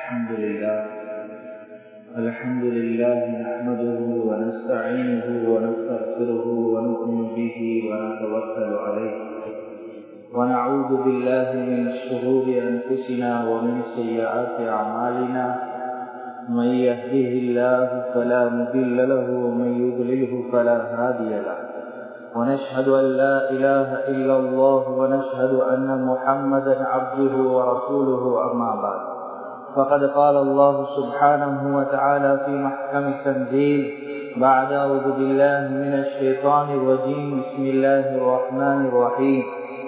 الحمد لله الحمد لله نحمده ونستعينه ونستغفره ونؤمن به ونتوكل عليه ونعوذ بالله من شرور أنفسنا ومن سيئات أعمالنا من يهده الله فلا مضل له ومن يضلله فلا هادي له ونشهد أن لا إله إلا الله ونشهد أن محمدا عبده ورسوله أما بعد فقد قال الله سبحانه وتعالى في محكم التنزيل بعد أعوذ بالله من الشيطان الرجيم بسم الله الرحمن الرحيم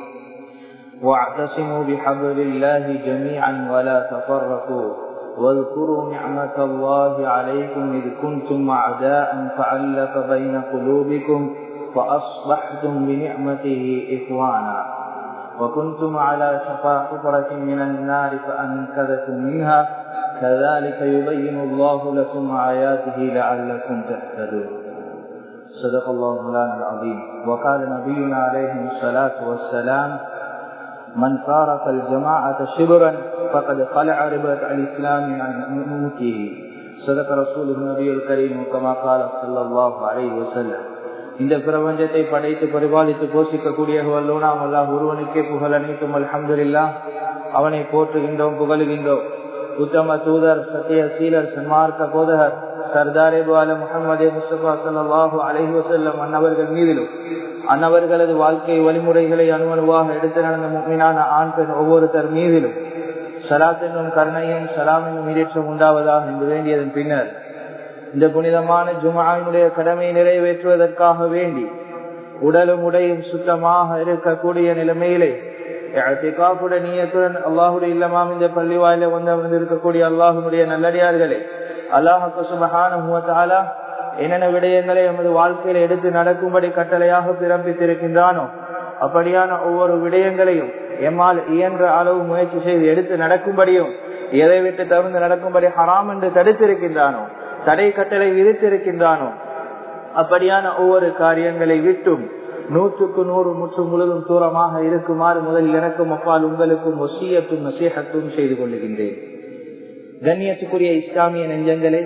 واعتصموا بحبل الله جميعا ولا تفرقوا واذكروا نعمة الله عليكم إذ كنتم أعداء فألف بين قلوبكم فأصبحتم بنعمته إخوانا وكنتم على شفا حفرة من النار فأنكذكم منها كذلك يبين الله لكم آياته لعلكم تهتدون صدق الله العظيم وقال نبينا عليه الصلاة والسلام من فارق الجماعة شبرا فقد خلع ربة الإسلام عن أمته صدق رسوله النبي الكريم كما قال صلى الله عليه وسلم இந்த பிரபஞ்சத்தை படைத்து பரிபாலித்து போஷிக்கக்கூடிய வல்லோனாம் அல்லா ஒருவனுக்கே புகழ் அனைத்தும் அல்ஹம்துல்லா அவனை போற்றுகின்றோம் புகழுகின்றோம் உத்தம தூதர் சத்திய சீலர் சன்மார்க்க போதகர் சர்தாரே பால முகமது முஸ்தபா சல்லாஹு அலஹி வசல்லம் அன்னவர்கள் மீதிலும் அன்னவர்களது வாழ்க்கை வழிமுறைகளை அணுவணுவாக எடுத்து நடந்த முக்மினான ஆண் பெண் ஒவ்வொருத்தர் மீதிலும் சலாத் என்னும் கருணையும் சலாம் என்னும் ஈடேற்றம் உண்டாவதாக என்று வேண்டியதன் பின்னர் இந்த புனிதமான ஜுமாவினுடைய கடமையை நிறைவேற்றுவதற்காக வேண்டி உடலும் உடையும் சுத்தமாக இருக்கக்கூடிய நிலைமையிலே நீயத்துடன் அல்லாஹுடைய இல்லமாம் இந்த பள்ளி வாயில வந்து அமர்ந்திருக்கக்கூடிய அல்லாஹுடைய நல்லடியார்களே அல்லாஹு சுபகான என்னென்ன விடயங்களை எமது வாழ்க்கையில எடுத்து நடக்கும்படி கட்டளையாக பிறப்பித்திருக்கின்றானோ அப்படியான ஒவ்வொரு விடயங்களையும் எம்மால் இயன்ற அளவு முயற்சி செய்து எடுத்து நடக்கும்படியும் எதை விட்டு தவிர்த்து நடக்கும்படி ஹராம் என்று தடுத்திருக்கின்றானோ தடை கட்டளை விதித்திருக்கின்றானோ அப்படியான ஒவ்வொரு காரியங்களை விட்டும் நூற்றுக்கு நூறு முற்று முழுதும் தூரமாக இருக்குமாறு முதலில் எனக்கும் அப்பால் உங்களுக்கும் ஒசியத்தும் நசீகத்தும் செய்து கொள்ளுகின்றேன் கண்ணியத்துக்குரிய இஸ்லாமிய நெஞ்சங்களே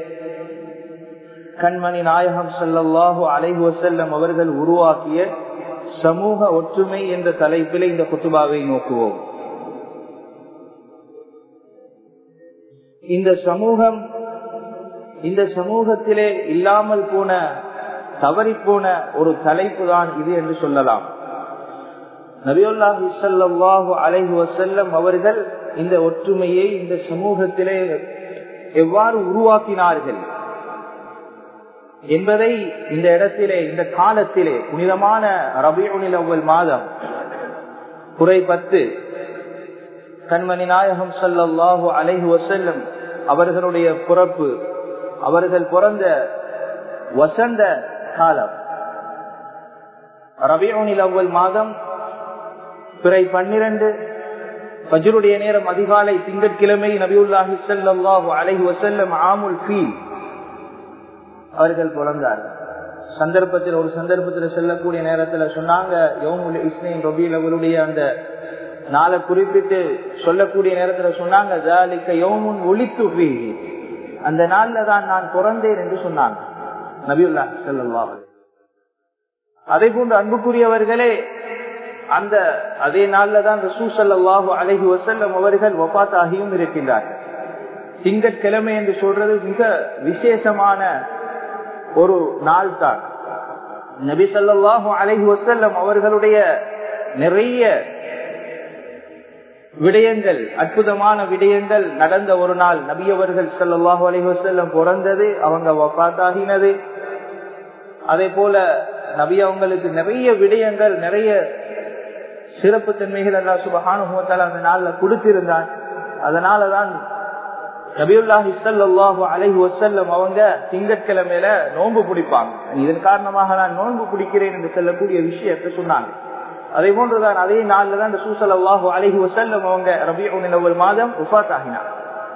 கண்மணி நாயகம் சல்லாஹு அலைஹு வசல்லம் அவர்கள் உருவாக்கிய சமூக ஒற்றுமை என்ற தலைப்பில் இந்த குத்துபாவை நோக்குவோம் இந்த சமூகம் இந்த சமூகத்திலே இல்லாமல் போன தவறி போன ஒரு தலைப்பு தான் இது என்று சொல்லலாம் நபியுல்லாஹி சல்லாஹு அலைஹு வசல்லம் அவர்கள் இந்த ஒற்றுமையை இந்த சமூகத்திலே எவ்வாறு உருவாக்கினார்கள் என்பதை இந்த இடத்திலே இந்த காலத்திலே புனிதமான ரபியுனில் அவ்வல் மாதம் குறை பத்து கண்மணி நாயகம் சல்லாஹூ அலைஹு வசல்லம் அவர்களுடைய பிறப்பு அவர்கள் பிறந்த வசந்த காலம் ரபியுனில் அவ்வல் மாதம் பிறை பன்னிரண்டு பஜருடைய நேரம் அதிகாலை திங்கட்கிழமை நபியுல்லாஹி சல்லாஹூ அலைஹி வசல்லம் ஆமுல் ஃபீ அவர்கள் பிறந்தார்கள் சந்தர்ப்பத்தில் ஒரு சந்தர்ப்பத்தில் செல்லக்கூடிய நேரத்தில் சொன்னாங்க யோமுல் இஸ்னேன் ரபீல் அவருடைய அந்த நாளை குறிப்பிட்டு சொல்லக்கூடிய நேரத்தில் சொன்னாங்க யோமுன் ஒளித்து அந்த நாள்ல தான் நான் பிறந்தேன் என்று சொன்னாங்க நபியுல்லா செல்லா அதே போன்று அன்புக்குரியவர்களே அந்த அதே நாள்ல தான் ரசூ சல்லாஹு அலஹி வசல்லம் அவர்கள் ஒப்பாத்தாகியும் இருக்கின்றார்கள் திங்கட்கிழமை என்று சொல்றது மிக விசேஷமான ஒரு நாள் தான் நபி சொல்லாஹு அலஹி வசல்லம் அவர்களுடைய நிறைய விடயங்கள் அற்புதமான விடயங்கள் நடந்த ஒரு நாள் நபியவர்கள் சல்லாஹூ அலஹி வசல்லம் பிறந்தது அவங்க வப்பாத்தாகினது அதே போல நபி அவங்களுக்கு நிறைய விடயங்கள் நிறைய சிறப்பு தன்மைகள் அல்லா சுபகானுபவத்தால் அந்த நாள்ல கொடுத்திருந்தான் அதனாலதான் நபியுல்லாஹி சல்லாஹு அலைஹி வசல்லம் அவங்க திங்கட்கிழமையில நோன்பு பிடிப்பாங்க இதன் காரணமாக நான் நோன்பு பிடிக்கிறேன் என்று சொல்லக்கூடிய விஷயத்தை சொன்னாங்க அதே போன்றுதான் அதே நாள்ல தான் சூசல்லாஹு அலைஹி வசல்லம் அவங்க ரபியுனில் ஒரு மாதம் உபாத் ஆகினார்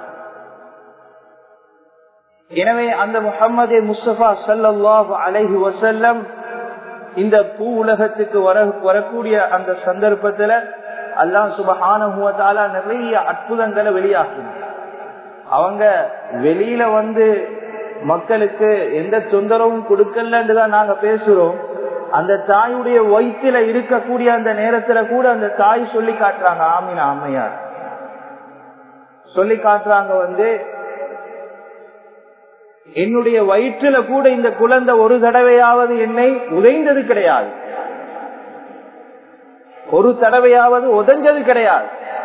எனவே அந்த முகமது முஸ்தபா சல்லாஹு அலைஹி வசல்லம் இந்த பூ உலகத்துக்கு வர வரக்கூடிய அந்த சந்தர்ப்பத்துல அல்லாஹ் சுபஹான நிறைய அற்புதங்களை வெளியாக்கினார் அவங்க வெளியில வந்து மக்களுக்கு எந்த தொந்தரவும் கொடுக்கலன்னு தான் நாங்க பேசுறோம் அந்த தாயுடைய வயிற்றுல இருக்கக்கூடிய அந்த நேரத்துல கூட அந்த தாய் சொல்லி காட்டுறாங்க ஆமீனா அம்மையார் சொல்லி காட்டுறாங்க வந்து என்னுடைய வயிற்றுல கூட இந்த குழந்தை ஒரு தடவையாவது என்னை உதைந்தது கிடையாது ஒரு தடவையாவது உதஞ்சது கிடையாது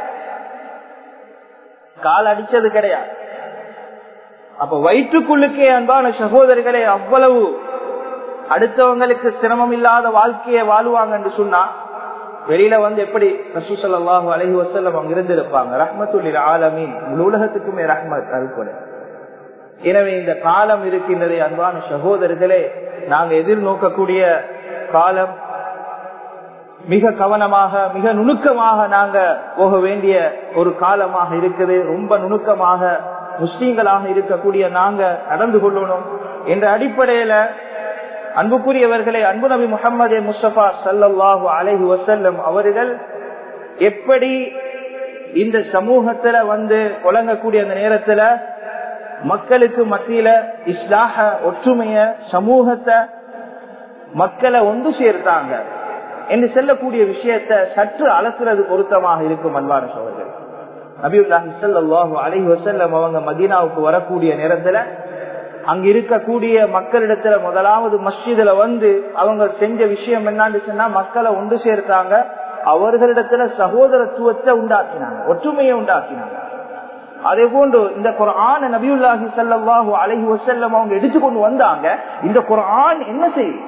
கால் அடிச்சது கிடையாது அப்ப வயிற்றுக்குள்ளுக்கே அன்பான சகோதரர்களே அவ்வளவு அடுத்தவங்களுக்கு சிரமம் இல்லாத வாழ்க்கையை வாழ்வாங்க என்று சொன்னா வெளியில வந்து எப்படி ரசூசல்லாஹு அலஹி வசல்லம் அவங்க இருந்திருப்பாங்க ரஹ்மத்துல்லில் ஆலமீன் முழு உலகத்துக்குமே ரஹ்மத் அது போல எனவே இந்த காலம் இருக்கின்றதே அன்பான சகோதரர்களே நாங்க எதிர்நோக்கக்கூடிய காலம் மிக கவனமாக மிக நுணுக்கமாக நாங்க போக வேண்டிய ஒரு காலமாக இருக்குது ரொம்ப நுணுக்கமாக முஸ்லீம்களாக இருக்கக்கூடிய நாங்க நடந்து கொள்ளணும் என்ற அடிப்படையில அன்புக்குரியவர்களே அன்பு நபி முகமது முஸ்தபா சல்லாஹூ அலஹி வசல்லம் அவர்கள் எப்படி இந்த சமூகத்துல வந்து புழங்கக்கூடிய அந்த நேரத்துல மக்களுக்கு மத்தியில இஸ்லாக ஒற்றுமைய சமூகத்தை மக்களை ஒன்று சேர்த்தாங்க என்று செல்லக்கூடிய விஷயத்த சற்று அலசுறது பொருத்தமாக இருக்கும் அன்பான சோழர்கள் நபியுல்லாஹி ஸல்லல்லாஹு அலைஹி வஸல்லம் அவங்க மதீனாவுக்கு வரக்கூடிய நேரத்துல அங்க இருக்கக்கூடிய மக்களிடத்துல முதலாவது மஸ்ஜிதுல வந்து அவங்க செஞ்ச விஷயம் என்னன்னு சொன்னா மக்களை ஒன்று சேர்த்தாங்க அவர்களிடத்துல சகோதரத்துவத்தை உண்டாக்கினாங்க ஒற்றுமையை உண்டாக்கினாங்க அதே போன்று இந்த குரான் நபியுல்லாஹி ஸல்லல்லாஹு அலைஹி வஸல்லம் அவங்க எடுத்துக்கொண்டு வந்தாங்க இந்த குரான் என்ன செய்யும்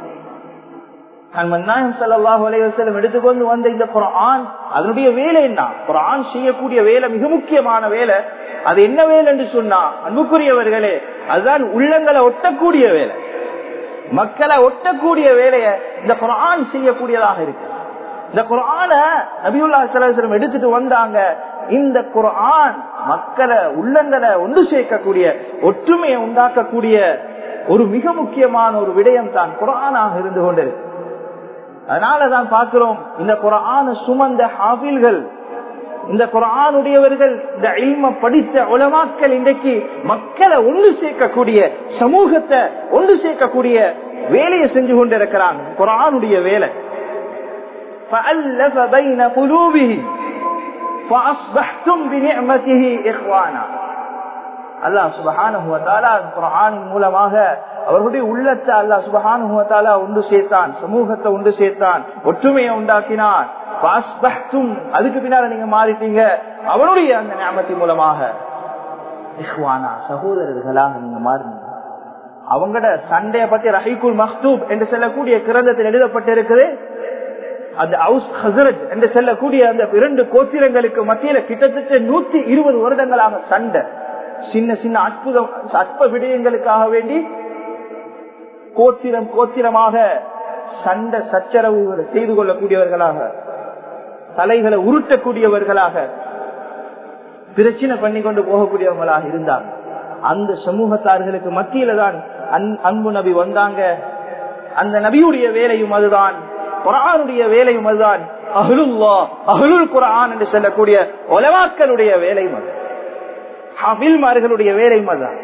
எடுத்துக்கொண்டு வந்த இந்த குரான் அதனுடைய வேலை என்ன குரான் செய்யக்கூடிய வேலை மிக முக்கியமான வேலை அது என்ன வேலை என்று சொன்னா அன்புக்குரியவர்களே அதுதான் உள்ளங்களை ஒட்டக்கூடிய வேலை மக்களை ஒட்டக்கூடிய வேலையை இந்த குரான் செய்யக்கூடியதாக இருக்கு இந்த குரான நபியுல்லா சலாஹம் எடுத்துட்டு வந்தாங்க இந்த குரான் மக்களை உள்ளங்களை ஒன்று சேர்க்கக்கூடிய ஒற்றுமையை உண்டாக்கக்கூடிய ஒரு மிக முக்கியமான ஒரு விடயம் தான் குரானாக இருந்து கொண்டிருக்கு அதனாலதான் பார்க்கிறோம் இந்த குரான சுமந்த ஹாபில்கள் இந்த குரானுடையவர்கள் இந்த இல்ம படித்த உலமாக்கள் இன்றைக்கு மக்களை ஒன்று சேர்க்கக்கூடிய சமூகத்தை ஒன்று சேர்க்கக்கூடிய வேலையை செஞ்சு கொண்டிருக்கிறாங்க குரானுடைய வேலை فألف بين قلوبهم فأصبحتم بنعمته إخوانا அல்லாஹ் சுபஹானுவத்தாலா குரானின் மூலமாக அவர்களுடைய உள்ளத்தை அல்லாஹ் சுபஹானுவத்தாலா ஒன்று சேர்த்தான் சமூகத்தை ஒன்று சேர்த்தான் ஒற்றுமையை உண்டாக்கினான் அதுக்கு பின்னால நீங்க மாறிட்டீங்க அவனுடைய அந்த ஞாபகத்தின் மூலமாக இஹ்வானா சகோதரர்களாக நீங்க மாறினீங்க அவங்களோட சண்டைய பத்தி ரஹீகுல் மஹ்தூப் என்று சொல்லக்கூடிய கிரந்தத்தில் எழுதப்பட்டிருக்குது அந்த ஹவுஸ் ஹசரத் என்று சொல்லக்கூடிய அந்த இரண்டு கோத்திரங்களுக்கு மத்தியில கிட்டத்தட்ட நூத்தி இருபது வருடங்களாக சண்டை சின்ன சின்ன அற்புதம் அற்ப விடயங்களுக்காக வேண்டி கோத்திரம் கோத்திரமாக சண்டை சச்சரவு செய்து கொள்ளக்கூடியவர்களாக தலைகளை உருட்டக்கூடியவர்களாக பிரச்சனை பண்ணி கொண்டு போகக்கூடியவங்களாக இருந்தாங்க அந்த சமூகத்தார்களுக்கு மத்தியில தான் அன்பு நபி வந்தாங்க அந்த நபியுடைய வேலையும் அதுதான் குரானுடைய வேலையும் அதுதான் அஹ்லுல்லா அஹ்லுல் குரான் என்று சொல்லக்கூடிய உலமாக்களுடைய வேலையும் அது ஹபில்மார்களுடைய வேலையும் அதுதான்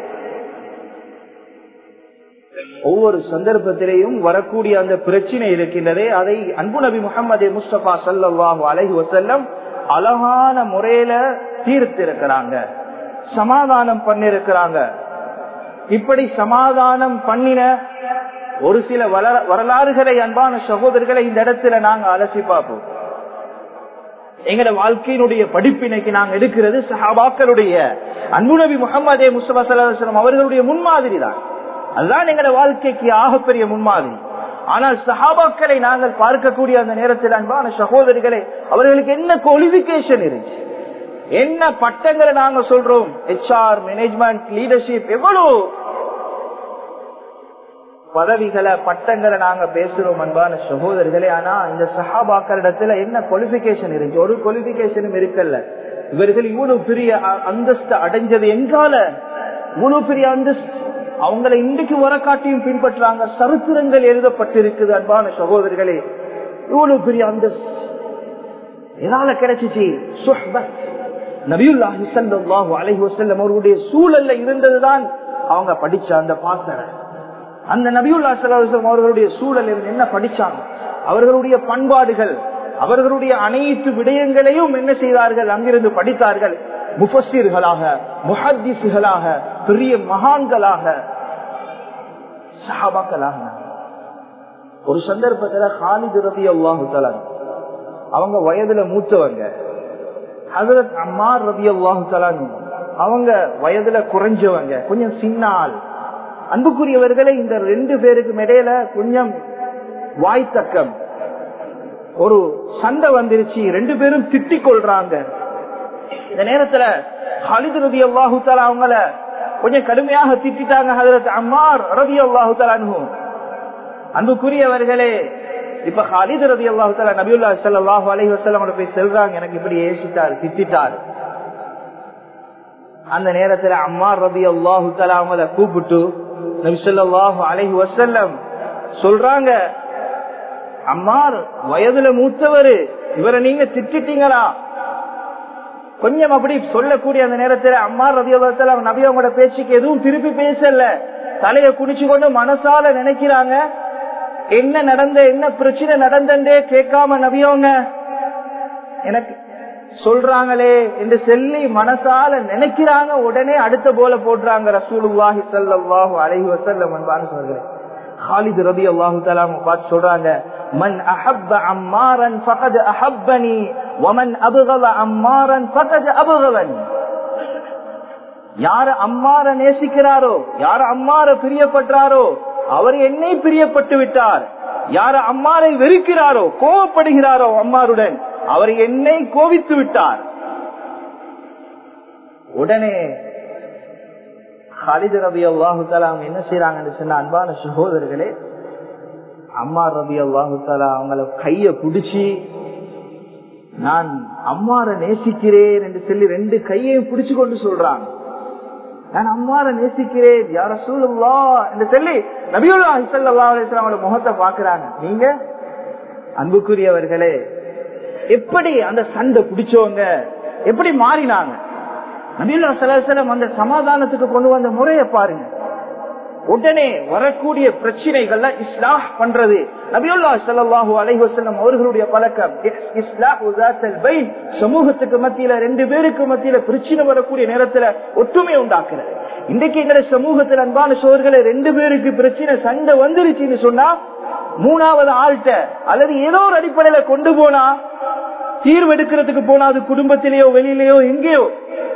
ஒவ்வொரு சந்தர்ப்பத்திலேயும் வரக்கூடிய அந்த பிரச்சனை இருக்கின்றதே அதை அன்பு நபி முகமது முஸ்தபா சல்லாஹு அலஹி வசல்லம் அழகான முறையில தீர்த்திருக்கிறாங்க சமாதானம் பண்ணிருக்கிறாங்க இப்படி சமாதானம் பண்ணின ஒரு சில வரலாறுகளை அன்பான சகோதரர்களை இந்த இடத்துல நாங்க அலசி பார்ப்போம் எங்கட வாழ்க்கையினுடைய படிப்பினைக்கு நாங்க எடுக்கிறது சஹாபாக்களுடைய அன்பு நபி முகமதே முஸ்தபா சல்லாஹம் அவர்களுடைய முன்மாதிரி தான் அதுதான் எங்கட வாழ்க்கைக்கு ஆகப்பெரிய முன்மாதிரி ஆனால் சஹாபாக்களை நாங்கள் பார்க்கக்கூடிய அந்த நேரத்தில் அன்பான சகோதரிகளை அவர்களுக்கு என்ன குவாலிபிகேஷன் இருந்துச்சு என்ன பட்டங்களை நாங்க சொல்றோம் ஹெச்ஆர் மேனேஜ்மெண்ட் லீடர்ஷிப் எவ்வளவு பதவிகளை பட்டங்களை நாங்க பேசுறோம் அன்பான சகோதரர்களே ஆனா இந்த சஹாபாக்களிடத்துல என்ன குவாலிபிகேஷன் இருந்துச்சு ஒரு குவாலிபிகேஷனும் இருக்கல்ல இவர்கள் இவ்வளவு பெரிய அந்தஸ்து அடைஞ்சது எங்கால இவ்வளவு பெரிய அந்தஸ்து அவங்களை இன்றைக்கு வரக்காட்டியும் பின்பற்றாங்க சரித்திரங்கள் எழுதப்பட்டிருக்குது அன்பான சகோதரர்களே இவ்வளவு பெரிய அந்தஸ்து எதால கிடைச்சிச்சு நபியுல்லாஹி ஸல்லல்லாஹு அலைஹி வஸல்லம் அவர்களுடைய சூழல்ல இருந்ததுதான் அவங்க படிச்ச அந்த பாசறை அந்த நபியுல்லா சல்லாஹம் அவர்களுடைய சூழல் இருந்து என்ன படிச்சாங்க அவர்களுடைய பண்பாடுகள் அவர்களுடைய அனைத்து விடயங்களையும் என்ன செய்தார்கள் அங்கிருந்து படித்தார்கள் முஃபஸீர்களாக முஹத்திசுகளாக பெரிய மகான்களாக சஹாபாக்களாக ஒரு சந்தர்ப்பத்துல ஹாலிது ரபி அல்லாஹு அவங்க வயதுல மூத்தவங்க ஹசரத் அம்மார் ரபி அல்லாஹு அவங்க வயதுல குறைஞ்சவங்க கொஞ்சம் சின்ன ஆள் அன்புக்குரியவர்களை இந்த ரெண்டு பேருக்கும் இடையில கொஞ்சம் வாய்த்தக்கம் ஒரு சண்டை வந்துருச்சு ரெண்டு பேரும் திட்டிக் கொள்றாங்க இந்த நேரத்துல ஹலிது ரதி அல்லாஹு அவங்கள கொஞ்சம் கடுமையாக திட்டாங்க ஹதரத் அம்மார் ரதி அல்லாஹு அன்புக்குரியவர்களே இப்ப ஹாலிது ரதி அல்லாஹு தாலா நபியுல்லா சல்லாஹூ அலஹி வசலம் போய் செல்றாங்க எனக்கு இப்படி ஏசிட்டார் திட்டார் அந்த நேரத்துல அம்மார் ரபி அல்லாஹு தாலா அவங்கள கூப்பிட்டு நபிசல்லாஹு அலஹி வசல்லம் சொல்றாங்க அம்மார் வயதுல மூத்தவரு இவரை நீங்க திட்டிட்டீங்களா கொஞ்சம் அப்படி சொல்லக்கூடிய அந்த நேரத்துல அம்மார் ரவி நபி அவங்களோட பேச்சுக்கு எதுவும் திருப்பி பேசல தலைய குடிச்சு கொண்டு மனசால நினைக்கிறாங்க என்ன நடந்த என்ன பிரச்சனை நடந்தே கேட்காம நபியவங்க எனக்கு சொல்றாங்களே என்று சொல்லி மனசால நினைக்கிறாங்க உடனே அடுத்த போல போடுறாங்க ரசூலுல்லாஹி சல்லாஹூ அலஹி வசல்லம் அன்பான சொல்கிறேன் خالد رضي الله تعالى பார்த்து சொல்றாங்க من احب عمارا فقد احبني ومن ابغض عمارا فقد ابغضني யார அம்மார நேசிக்கிறாரோ யார அம்மார பிரியப்பட்டாரோ அவர் என்னை பிரியப்பட்டு விட்டார் யார அம்மாரை வெறுக்கிறாரோ கோவப்படுகிறாரோ அம்மாருடன் அவர் என்னை கோவித்து விட்டார் உடனே ஹலித ரபி அல்லாஹு அவங்க என்ன செய்யறாங்கன்னு சொன்ன அன்பான சகோதரர்களே அம்மா ரபி அல்லாஹு அவங்கள கைய பிடிச்சி நான் அம்மார நேசிக்கிறேன் என்று சொல்லி ரெண்டு கையையும் பிடிச்சு கொண்டு சொல்றாங்க நான் அம்மார நேசிக்கிறேன் யார சூழல்லா என்று சொல்லி நபியுல்லா ஹிசல்லா அலிஸ்லாமோட முகத்தை பாக்குறாங்க நீங்க அன்புக்குரியவர்களே எப்படி அந்த சண்டை பிடிச்சவங்க எப்படி மாறினாங்க நபீல்லா சலாசலம் அந்த சமாதானத்துக்கு கொண்டு வந்த முறையை பாருங்க உடனே வரக்கூடிய பிரச்சனைகள்ல இஸ்லாஹ் பண்றது நபியுல்லா சல்லாஹூ அலைஹசல்லம் அவர்களுடைய பழக்கம் சமூகத்துக்கு மத்தியில ரெண்டு பேருக்கு மத்தியில பிரச்சனை வரக்கூடிய நேரத்துல ஒற்றுமை உண்டாக்குறது இன்றைக்கு எங்க சமூகத்தில் அன்பான சோழர்களை ரெண்டு பேருக்கு பிரச்சனை சண்டை வந்துருச்சுன்னு சொன்னா மூணாவது ஆள்கிட்ட அல்லது ஏதோ ஒரு அடிப்படையில கொண்டு போனா தீர்வு எடுக்கிறதுக்கு போனா அது குடும்பத்திலேயோ வெளியிலேயோ எங்கேயோ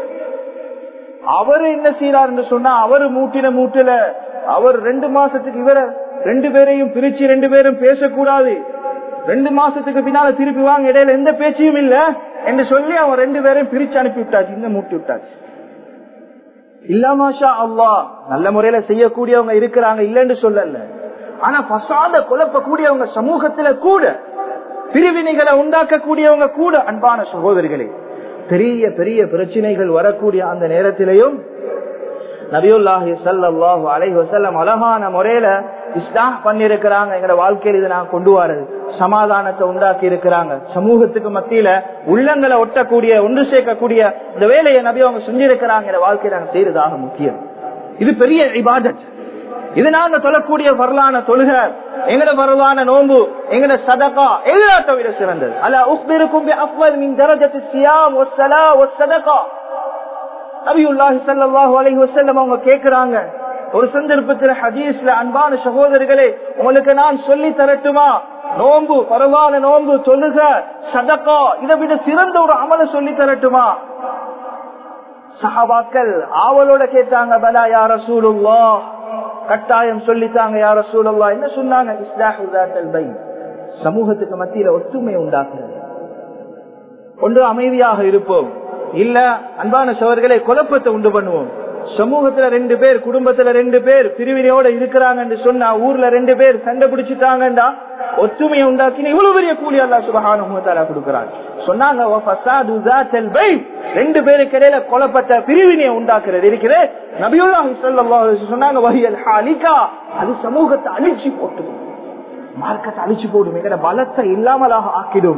அவரு என்ன செய்யறாரு சொன்னா அவரு மூட்டின மூட்டில அவர் ரெண்டு மாசத்துக்கு இவர ரெண்டு பேரையும் பிரிச்சு ரெண்டு பேரும் பேசக்கூடாது ரெண்டு மாசத்துக்கு பின்னால திருப்பி வாங்க இடையில எந்த பேச்சையும் இல்ல என்று சொல்லி அவன் ரெண்டு பேரையும் பிரிச்சு அனுப்பி விட்டாச்சு இந்த மூட்டி விட்டாச்சு இல்லாமாஷா அல்லா நல்ல முறையில செய்யக்கூடியவங்க இருக்கிறாங்க இல்லன்னு சொல்லல ஆனா பசாத குழப்பக்கூடியவங்க சமூகத்துல கூட பிரிவினைகளை உண்டாக்கக்கூடியவங்க கூட அன்பான சகோதரிகளே பெரிய பெரிய பிரச்சனைகள் வரக்கூடிய அந்த நேரத்திலையும் நபியுல்லாஹி சல்லாஹு அலைஹி வசல்லம் அழகான முறையில இஸ்லாஹ் பண்ணிருக்கிறாங்க எங்க வாழ்க்கையில இது நான் கொண்டு வரது சமாதானத்தை உண்டாக்கி இருக்கிறாங்க சமூகத்துக்கு மத்தியில உள்ளங்களை ஒட்டக்கூடிய ஒன்று சேர்க்கக்கூடிய இந்த வேலையை நபி அவங்க செஞ்சிருக்கிறாங்க இந்த வாழ்க்கையை நாங்க செய்யறதாக முக்கியம் இது பெரிய இபாதத் இது நாங்க சொல்லக்கூடிய வரலான தொழுக எங்கட வரலான நோன்பு எங்கட சதகா எல்லாத்த விட சிறந்தது அல்ல உக்பிருக்கும் அஃவல் மின் தரஜத்து சியாம் வஸ்ஸலா வஸ்ஸதகா நபியுல்லாஹி ஸல்லல்லாஹு அலைஹி வஸல்லம் அவங்க கேக்குறாங்க ஒரு சந்தர்ப்பத்தில் ஹதீஸ்ல அன்பான சகோதரர்களே உங்களுக்கு நான் சொல்லி தரட்டுமா நோன்பு பரவான நோன்பு சொல்லுக சதக்கா இதை விட சிறந்த ஒரு அமல சொல்லி தரட்டுமா சஹாபாக்கள் ஆவலோட கேட்டாங்க பலா யார சூழுல்லா கட்டாயம் சொல்லித்தாங்க யார சூழல்லா என்ன சொன்னாங்க இஸ்லாஹுல் பை சமூகத்துக்கு மத்தியில ஒற்றுமை உண்டாக்குறது ஒன்று அமைதியாக இருப்போம் இல்ல அன்பான சவர்களை குழப்பத்தை உண்டு பண்ணுவோம் சமூகத்துல ரெண்டு பேர் குடும்பத்துல ரெண்டு பேர் பிரிவினையோட இருக்கிறாங்க என்று சொன்னா ஊர்ல ரெண்டு பேர் சண்டை பிடிச்சிட்டாங்கடா ஒற்றுமையை உண்டாக்கின இவ்வளவு பெரிய கூலி அல்லா சுபகான கொடுக்கிறாங்க சொன்னாங்க ரெண்டு பேருக்கு இடையில கொலப்பட்ட பிரிவினையை உண்டாக்குறது இருக்கிறது நபியுல்லாஹி சொன்னாங்க வரியல் ஹாலிகா அது சமூகத்தை அழிச்சு போட்டு மார்க்கத்தை அழிச்சு போடும் எங்கட பலத்தை இல்லாமலாக ஆக்கிடும்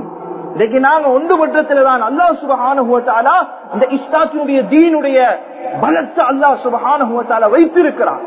இன்னைக்கு நாங்க ஒன்றுபட்டத்துல தான் அல்லாஹ் சுபஹானுவத்தாலா இந்த இஸ்லாத்தினுடைய தீனுடைய பலத்தை அல்லாஹ் சுபஹானுவத்தாலா வைத்திருக்கிறான்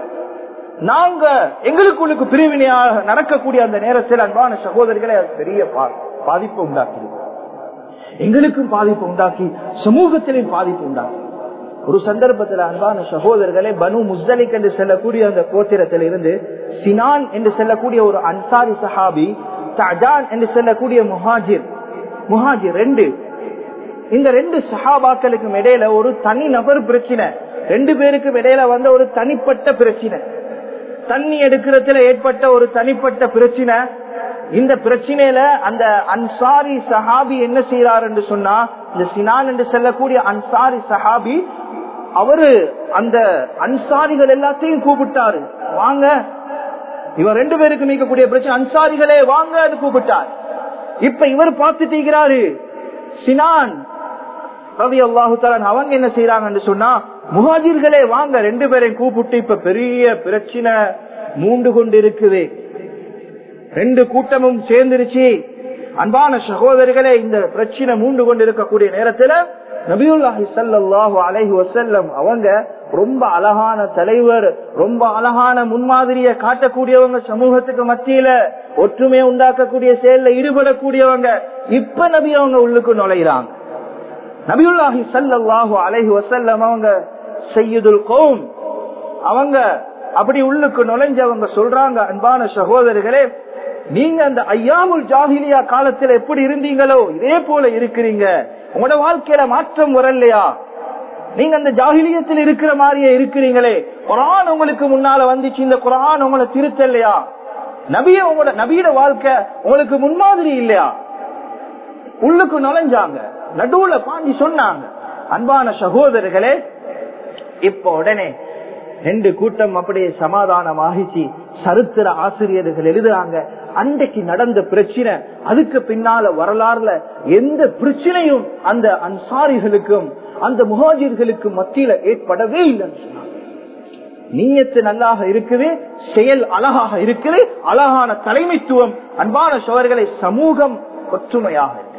நாங்க எங்களுக்குள்ளுக்கு பிரிவினையாக நடக்கக்கூடிய அந்த நேரத்தில் அன்பான சகோதரிகளை அது பெரிய பா- பாதிப்பு உண்டாக்கி எங்களுக்கும் பாதிப்பு உண்டாக்கி சமூகத்திலையும் பாதிப்பு உண்டாக்கி ஒரு சந்தர்ப்பத்தில் அன்பான சகோதரர்களே பனு முஸ்தலிக் என்று செல்லக்கூடிய அந்த கோத்திரத்தில் இருந்து சினான் என்று செல்லக்கூடிய ஒரு அன்சாரி சஹாபி தஜான் என்று செல்லக்கூடிய முஹாஜிர் முஹாஜிர் ரெண்டு இந்த ரெண்டு சஹாபாக்களுக்கும் இடையில ஒரு தனி நபர் பிரச்சனை ரெண்டு பேருக்கும் இடையில வந்த ஒரு தனிப்பட்ட பிரச்சனை தண்ணி எடுக்கிறதுல ஏற்பட்ட ஒரு தனிப்பட்ட பிரச்சனை இந்த பிரச்சனையில அந்த அன்சாரி சஹாபி என்ன செய்யறாரு என்று சொன்னா இந்த சினான் என்று செல்லக்கூடிய அன்சாரி சஹாபி அவரு அந்த அன்சாரிகள் எல்லாத்தையும் கூப்பிட்டாரு வாங்க இவர் ரெண்டு பேருக்கு நீக்கக்கூடிய பிரச்சனை அன்சாரிகளே வாங்க கூப்பிட்டார் இப்ப இவர் பார்த்துட்டீங்கிறாரு சினான் ரவி அல்லாஹு அவங்க என்ன செய்யறாங்கன்னு சொன்னா முஹாஜிர்களே வாங்க ரெண்டு பேரையும் கூப்பிட்டு இப்ப பெரிய பிரச்சனை மூண்டு கொண்டு இருக்குது ரெண்டு கூட்டமும் சேர்ந்துருச்சு அன்பான சகோதரிகளே இந்த பிரச்சனை மூண்டு கொண்டு இருக்கக்கூடிய நேரத்துல நபியுல்லாஹி ஸல்லல்லாஹு அலைஹி வஸல்லம் அவங்க ரொம்ப அழகான தலைவர் ரொம்ப அழகான முன்மாதிரிய காட்டக்கூடியவங்க சமூகத்துக்கு மத்தியில ஒற்றுமையை உண்டாக்கக்கூடிய செயல்ல ஈடுபடக்கூடியவங்க இப்ப நபி அவங்க உள்ளுக்கு நுழையிறாங்க நபியுல்லாஹி ஸல்லல்லாஹு அலைஹி வஸல்லம் அவங்க சையதுல் கௌம் அவங்க அப்படி உள்ளுக்கு நுழைஞ்சவங்க சொல்றாங்க அன்பான சகோதரர்களே நீங்க அந்த ஐயாமுல் ஜாகிலியா காலத்துல எப்படி இருந்தீங்களோ இதே போல இருக்கிறீங்க உங்களோட வாழ்க்கையில மாற்றம் வரலையா நீங்க அந்த ஜாகிலியத்தில் இருக்கிற மாதிரியே இருக்கிறீங்களே குரான் உங்களுக்கு முன்னால வந்துச்சு இந்த குரான் உங்களை திருத்தலையா நபிய உங்களோட நபியோட வாழ்க்கை உங்களுக்கு முன்மாதிரி இல்லையா உள்ளுக்கு நுழைஞ்சாங்க நடுவுல பாஞ்சி சொன்னாங்க அன்பான சகோதரர்களே இப்ப உடனே ரெண்டு கூட்டம் அப்படியே சமாதானமாகிச்சு சரித்திர ஆசிரியர்கள் எழுதுறாங்க அன்றைக்கு நடந்த பிரச்சனை அதுக்கு பின்னால வரலாறுல எந்த பிரச்சனையும் அந்த அன்சாரிகளுக்கும் அந்த முகாஜிர்களுக்கும் மத்தியில ஏற்படவே இல்லைன்னு சொன்னாங்க நீயத்து நல்லாக இருக்குது செயல் அழகாக இருக்குது அழகான தலைமைத்துவம் அன்பான சோழர்களை சமூகம் ஒற்றுமையாக இருக்கு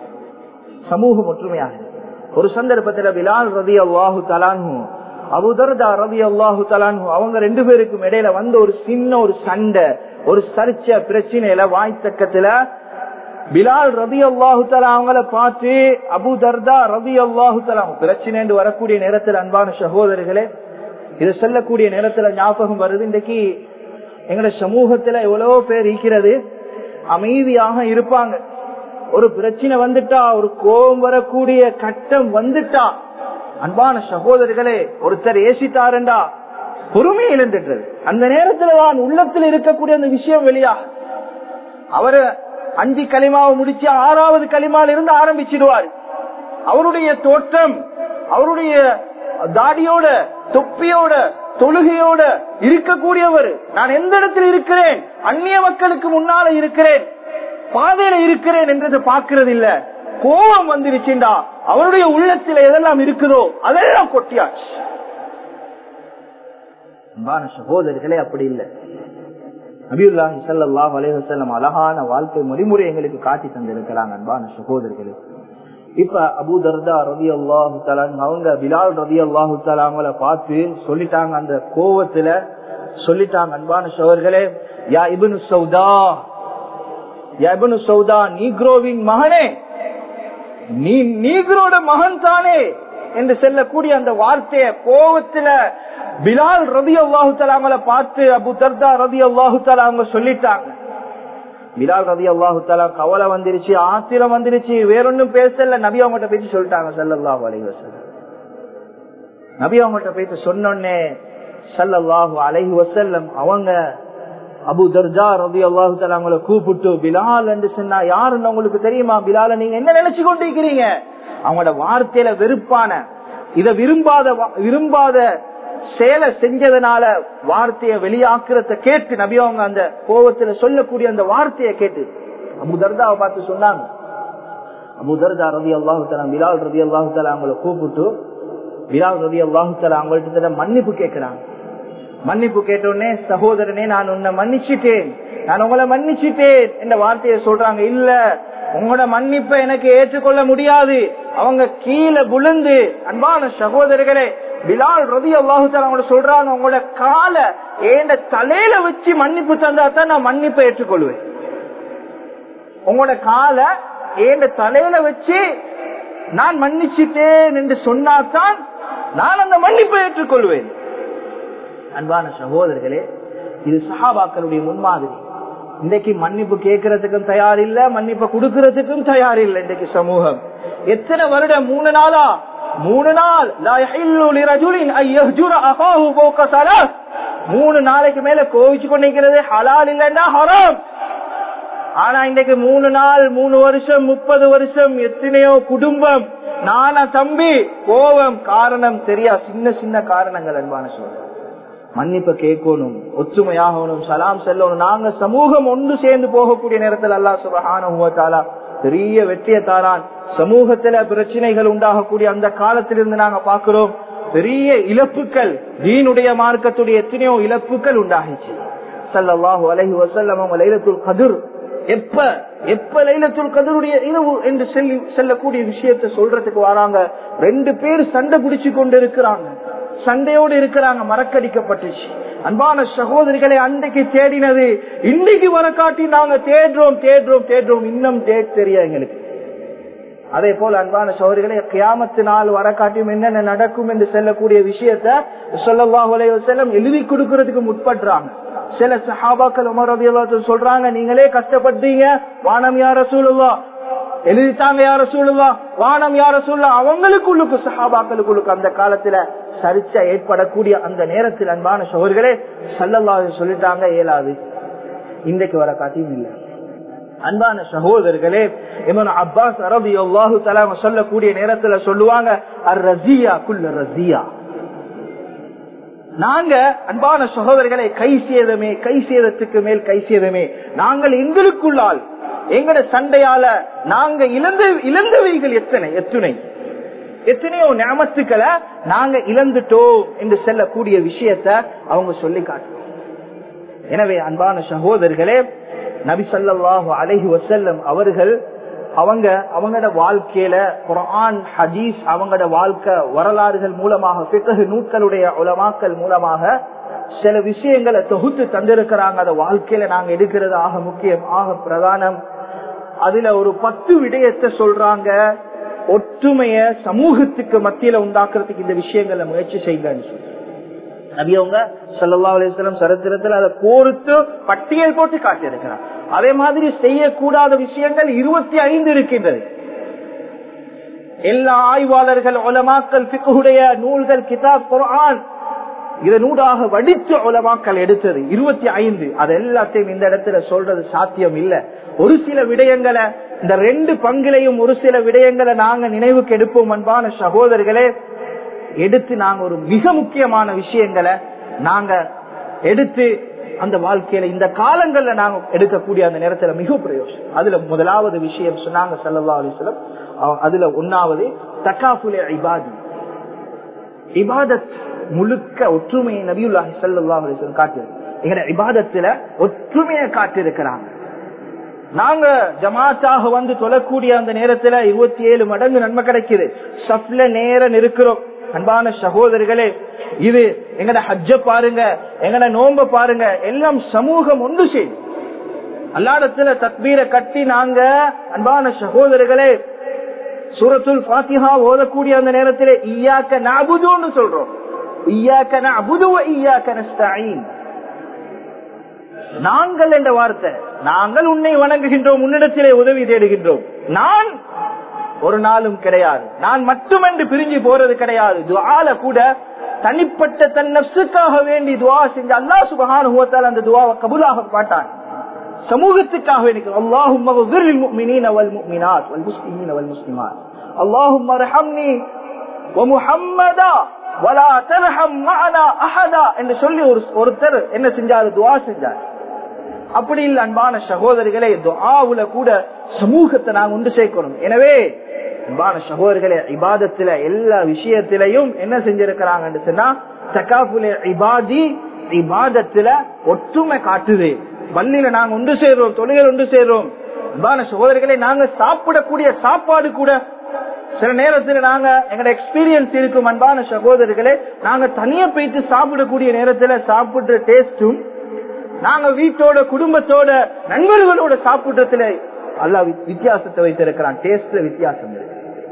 சமூகம் ஒற்றுமையாக இருக்கு ஒரு சந்தர்ப்பத்தில் பிலால் ரதி அல்லாஹு தலானு அபுதர்தா ரவி அல்லாஹு தலானு அவங்க ரெண்டு பேருக்கும் இடையில வந்து ஒரு சின்ன ஒரு சண்டை ஒரு சர்ச்ச பிரச்சனையில வாய்த்தக்கத்துல பிலால் ரவி அல்லாஹு தலா அவங்கள பார்த்து அபு தர்தா ரவி அல்லாஹு தலா பிரச்சனை வரக்கூடிய நேரத்தில் அன்பான சகோதரர்களே இது சொல்லக்கூடிய நேரத்துல ஞாபகம் வருது இன்றைக்கு எங்கட சமூகத்துல எவ்வளவோ பேர் இருக்கிறது அமைதியாக இருப்பாங்க ஒரு பிரச்சனை வந்துட்டா ஒரு கோபம் வரக்கூடிய கட்டம் வந்துட்டா அன்பான சகோதரர்களே ஒருத்தர் ஏசிட்டாருண்டா பொறுமை இழந்துட்டு அந்த நேரத்துல தான் உள்ளத்தில் இருக்கக்கூடிய அந்த விஷயம் வெளியா அவரு அஞ்சு களிமாவை முடிச்சு ஆறாவது களிமால இருந்து ஆரம்பிச்சிடுவார் அவருடைய தோற்றம் அவருடைய தாடியோட தொப்பியோட தொழுகையோட இருக்கக்கூடியவர் நான் எந்த இடத்தில் இருக்கிறேன் அந்நிய மக்களுக்கு முன்னால இருக்கிறேன் பாதையில இருக்கிறேன் என்றது பார்க்கறது இல்ல கோபம் வந்துருச்சுண்டா அவருடைய உள்ளத்துல எதெல்லாம் இருக்குதோ அதெல்லாம் கொட்டியாச்சு சகோதரர்களே அப்படி இல்லை நபியுல்லாஹி சல்லாஹ் அலைவசல்லம் அழகான வாழ்க்கை முறைமுறை எங்களுக்கு காட்டி தந்திருக்கிறாங்க அன்பான சகோதரர்களே இப்ப அபு தர்தா ரவி அல்லாஹு அவங்க பிலால் ரவி அல்லாஹு அவங்கள பார்த்து சொல்லிட்டாங்க அந்த கோவத்துல சொல்லிட்டாங்க அன்பான சோழர்களே யா இபுனு சௌதா யா இபுனு சௌதா நீக்ரோவின் மகனே நீ நீக்ரோட மகன் தானே என்று செல்லக்கூடிய அந்த வார்த்தைய கோவத்துல பிலால் ரவி அல்லாஹு அவங்கள பார்த்து அபு தர்தா ரவி அல்லாஹு அவங்க சொல்லிட்டாங்க பிலால் ரதி அல்லாஹு தாலா கவலை வந்துருச்சு ஆத்திரம் வந்துருச்சு வேறொன்னும் பேசல நபி அவங்ககிட்ட பேசி சொல்லிட்டாங்க சல்லல்லாஹு அலைஹி வஸல்லம் நபி அவங்ககிட்ட பேசி சொன்னோடனே சல்லல்லாஹு அலைஹி வஸல்லம் அவங்க அபு தர்ஜா ரதி அல்லாஹு தாலா அவங்கள கூப்பிட்டு பிலால் என்று சொன்னா யாருன்னு உங்களுக்கு தெரியுமா பிலால நீங்க என்ன நினைச்சு கொண்டிருக்கிறீங்க அவங்களோட வார்த்தையில வெறுப்பான இத விரும்பாத விரும்பாத செயலை செஞ்சதுனால வார்த்தையை வெளியாக்குறத கேட்டு நபி அவங்க அந்த கோபத்துல சொல்லக்கூடிய அந்த வார்த்தையை கேட்டு அபு தர்தாவை பார்த்து சொன்னாங்க அபு தர்தா ரவி அல்லாஹு தலா பிலால் ரவி அல்லாஹு தலா அவங்கள கூப்பிட்டு பிலால் ரவி அல்லாஹு தலா அவங்கள்ட்ட மன்னிப்பு கேட்கிறாங்க மன்னிப்பு கேட்டோடனே சகோதரனே நான் உன்னை மன்னிச்சுட்டேன் நான் உங்களை மன்னிச்சுட்டேன் என்ற வார்த்தையை சொல்றாங்க இல்ல உங்களோட மன்னிப்பை எனக்கு ஏற்றுக்கொள்ள முடியாது அவங்க கீழே விழுந்து அன்பான சகோதரர்களே பிலால் ரதி அல்லாஹு அவங்க சொல்றாங்க உங்களோட காலை ஏண்ட தலையில வச்சு மன்னிப்பு தந்தா தான் நான் மன்னிப்பை ஏற்றுக்கொள்வேன் உங்களோட காலை ஏண்ட தலையில வச்சு நான் மன்னிச்சிட்டேன் என்று சொன்னாதான் நான் அந்த மன்னிப்பை ஏற்றுக்கொள்வேன் அன்பான சகோதரர்களே இது சஹாபாக்களுடைய முன்மாதிரி இன்றைக்கு மன்னிப்பு கேட்கறதுக்கும் தயார் இல்ல மன்னிப்பு கொடுக்கறதுக்கும் தயார் இல்ல இன்றைக்கு சமூகம் எத்தனை வருடம் மூணு நாளா மூணு நாள் மூணு நாளைக்கு மேல கோவிச்சு கொண்டிருக்கிறது ஹலால் இல்லைன்னா ஹராம் ஆனா இன்றைக்கு மூணு நாள் மூணு வருஷம் முப்பது வருஷம் எத்தனையோ குடும்பம் நானா தம்பி கோபம் காரணம் தெரியா சின்ன சின்ன காரணங்கள் அன்பான சொல்றேன் மன்னிப்ப கேட்கணும் ஒற்றுமையாகணும் சலாம் செல்லணும் நாங்க சமூகம் ஒன்று சேர்ந்து போகக்கூடிய நேரத்தில் அல்லா சுபகான பெரிய வெற்றியை தாரான் சமூகத்துல பிரச்சனைகள் உண்டாகக்கூடிய அந்த காலத்திலிருந்து நாங்க பாக்குறோம் பெரிய இழப்புகள் தீனுடைய மார்க்கத்துடைய எத்தனையோ இழப்புகள் உண்டாகிச்சு சல்லாஹூ அலஹி வசல்லம் லைலத்துல் கதிர் எப்ப எப்ப லைலத்துல் கதருடைய இரவு என்று சொல்லி செல்லக்கூடிய விஷயத்த சொல்றதுக்கு வராங்க ரெண்டு பேர் சண்டை பிடிச்சு கொண்டு இருக்கிறாங்க சண்டையோடு இருக்கிறாங்க மறக்கடிக்கப்பட்டுச்சு அன்பான சகோதரிகளை அன்றைக்கு தேடினது இன்னைக்கு வர காட்டி நாங்க தேடுறோம் தேடுறோம் தேடுறோம் இன்னும் தேட் தெரிய எங்களுக்கு அதே போல அன்பான சகோதரிகளை கியாமத்து நாள் வர காட்டியும் என்னென்ன நடக்கும் என்று செல்லக்கூடிய விஷயத்த சொல்லவாஹ் செல்லம் எழுதி கொடுக்கறதுக்கு முற்படுறாங்க சில சஹாபாக்கள் உமர் சொல்றாங்க நீங்களே கஷ்டப்பட்டீங்க வானம் யார சூழலா எழுதிட்டாங்க யார சூழலா வானம் யார சூழலா அவங்களுக்குள்ளுக்கு சஹாபாக்களுக்குள்ளுக்கு அந்த காலத்துல சரிச்சா ஏற்படக்கூடிய அந்த நேரத்தில் அன்பான சோர்களே சல்லல்லா சொல்லிட்டாங்க இயலாது இன்றைக்கு வர காட்டியும் இல்லை அன்பான சகோதரர்களே இவன் அப்பாஸ் அரபி அல்லாஹு தலாம சொல்லக்கூடிய நேரத்துல சொல்லுவாங்க அர் ரசியா குல்ல ரசியா நாங்க அன்பான சகோதரர்களை கை சேதமே கை சேதத்துக்கு மேல் கை சேதமே நாங்கள் எங்களுக்குள்ளால் எங்கட சண்டையால நாங்க இழந்த இழந்தவைகள் எத்தனை எத்துணை எத்தனையோ ஞாபகத்துக்களை நாங்க இழந்துட்டோம் என்று செல்லக்கூடிய விஷயத்த அவங்க சொல்லி காட்டுறோம் எனவே அன்பான சகோதரர்களே நபி சல்லாஹு அலஹி வசல்லம் அவர்கள் அவங்க அவங்களோட வாழ்க்கையில குரான் ஹதீஸ் அவங்களோட வாழ்க்கை வரலாறுகள் மூலமாக பிறகு நூட்களுடைய உலமாக்கல் மூலமாக சில விஷயங்களை தொகுத்து தந்திருக்கிறாங்க அந்த வாழ்க்கையில நாங்க எடுக்கிறது ஆக முக்கியம் ஆக பிரதானம் அதுல ஒரு பத்து விடயத்தை சொல்றாங்க ஒற்றுமைய சமூகத்துக்கு மத்தியில உண்டாக்குறதுக்கு இந்த விஷயங்களை முயற்சி செய்யுங்கன்னு சொல்லி நபியவங்க சல்லா அலிஸ்லாம் சரித்திரத்தில் அதை கோர்த்து பட்டியல் போட்டு காட்டியிருக்கிறார் அதே மாதிரி செய்யக்கூடாத விஷயங்கள் இருபத்தி ஐந்து இருக்கின்றது எல்லா ஆய்வாளர்கள் ஒலமாக்கல் பிக்குடைய நூல்கள் கிதாப் குரான் இதை நூடாக வடித்து உலமாக்கல் எடுத்தது இருபத்தி ஐந்து அது எல்லாத்தையும் இந்த இடத்துல சொல்றது சாத்தியம் இல்ல ஒரு சில விடயங்களை இந்த ரெண்டு பங்கிலையும் ஒரு சில விடயங்களை நாங்க நினைவுக்கு எடுப்போம் அன்பான சகோதரர்களே எடுத்து நாங்க ஒரு மிக முக்கியமான விஷயங்களை நாங்க எடுத்து அந்த வாழ்க்கையில இந்த காலங்கள்ல நாங்க எடுக்கக்கூடிய அந்த நேரத்துல மிக பிரயோஜனம் அதுல முதலாவது விஷயம் சொன்னாங்க சல்லா அலிஸ்லம் அதுல ஒன்னாவது தக்காஃபுலே இபாதி இபாதத் முழுக்க ஒற்றுமையை நபியுல்லாஹி சல்லா அலிஸ்லம் காட்டியிருக்கு எங்க இபாதத்துல ஒற்றுமையை காட்டியிருக்கிறாங்க நாங்க ஜமாத்தாக வந்து தொழக்கூடிய அந்த நேரத்துல இருபத்தி ஏழு மடங்கு நன்மை கிடைக்குது சப்ல நேரம் இருக்கிறோம் அன்பான சகோதரிகளே இது எங்கட ஹஜ்ஜ பாருங்க எங்கட நோம்ப பாருங்க எல்லாம் சமூகம் ஒன்று செய்யும் அல்லாடத்துல தத்பீரை கட்டி நாங்க அன்பான சகோதரர்களே சூரத்துல் பாத்திஹா ஓதக்கூடிய அந்த நேரத்தில் ஈயாக்க நாபுதுன்னு சொல்றோம் ஈயாக்க நபுதுவ ஈயாக்க நஸ்தாயின் நாங்கள் என்ற வார்த்தை நாங்கள் உன்னை வணங்குகின்றோம் உன்னிடத்திலே உதவி தேடுகின்றோம் நான் ஒரு நாளும் கிடையாது நான் மட்டுமென்று பிரிஞ்சு போறது கிடையாது துவால கூட தனிப்பட்ட தன் நப்சுக்காக வேண்டி துவா செஞ்சு அல்லா சுபகான அந்த துவாவை கபுலாக மாட்டான் சமூகத்துக்காக வேண்டி அல்லாஹும் المؤمنين والمؤمنات والمسلمين والمسلمات اللهم ارحمني ومحمدا ولا ترحم معنا احدا என்று சொல்லி ஒரு ஒருத்தர் என்ன செஞ்சாரு துவா செஞ்சார் அப்படி இல்ல அன்பான சகோதரிகளே துஆவுல கூட சமூகத்தை நாங்க ஒன்று சேர்க்கணும் எனவே அன்பான சகோதரர்களே இபாதத்துல எல்லா விஷயத்திலையும் என்ன செஞ்சிருக்கிறாங்கன்னு சொன்னா தக்காப்புல இபாதி இபாதத்துல ஒற்றுமை காட்டுது பள்ளியில நாங்க ஒன்று சேர்றோம் தொழில் ஒன்று சேர்றோம் அன்பான சகோதரர்களே நாங்க சாப்பிடக்கூடிய சாப்பாடு கூட சில நேரத்துல நாங்க எங்களோட எக்ஸ்பீரியன்ஸ் இருக்கும் அன்பான சகோதரர்களே நாங்க தனியா போயிட்டு சாப்பிடக்கூடிய நேரத்துல சாப்பிடுற டேஸ்டும் நாங்க வீட்டோட குடும்பத்தோட நண்பர்களோட சாப்பிடுறதுல அல்லா வித்தியாசத்தை வைத்திருக்கிறான் டேஸ்ட்ல வித்தியாசம் இருக்கு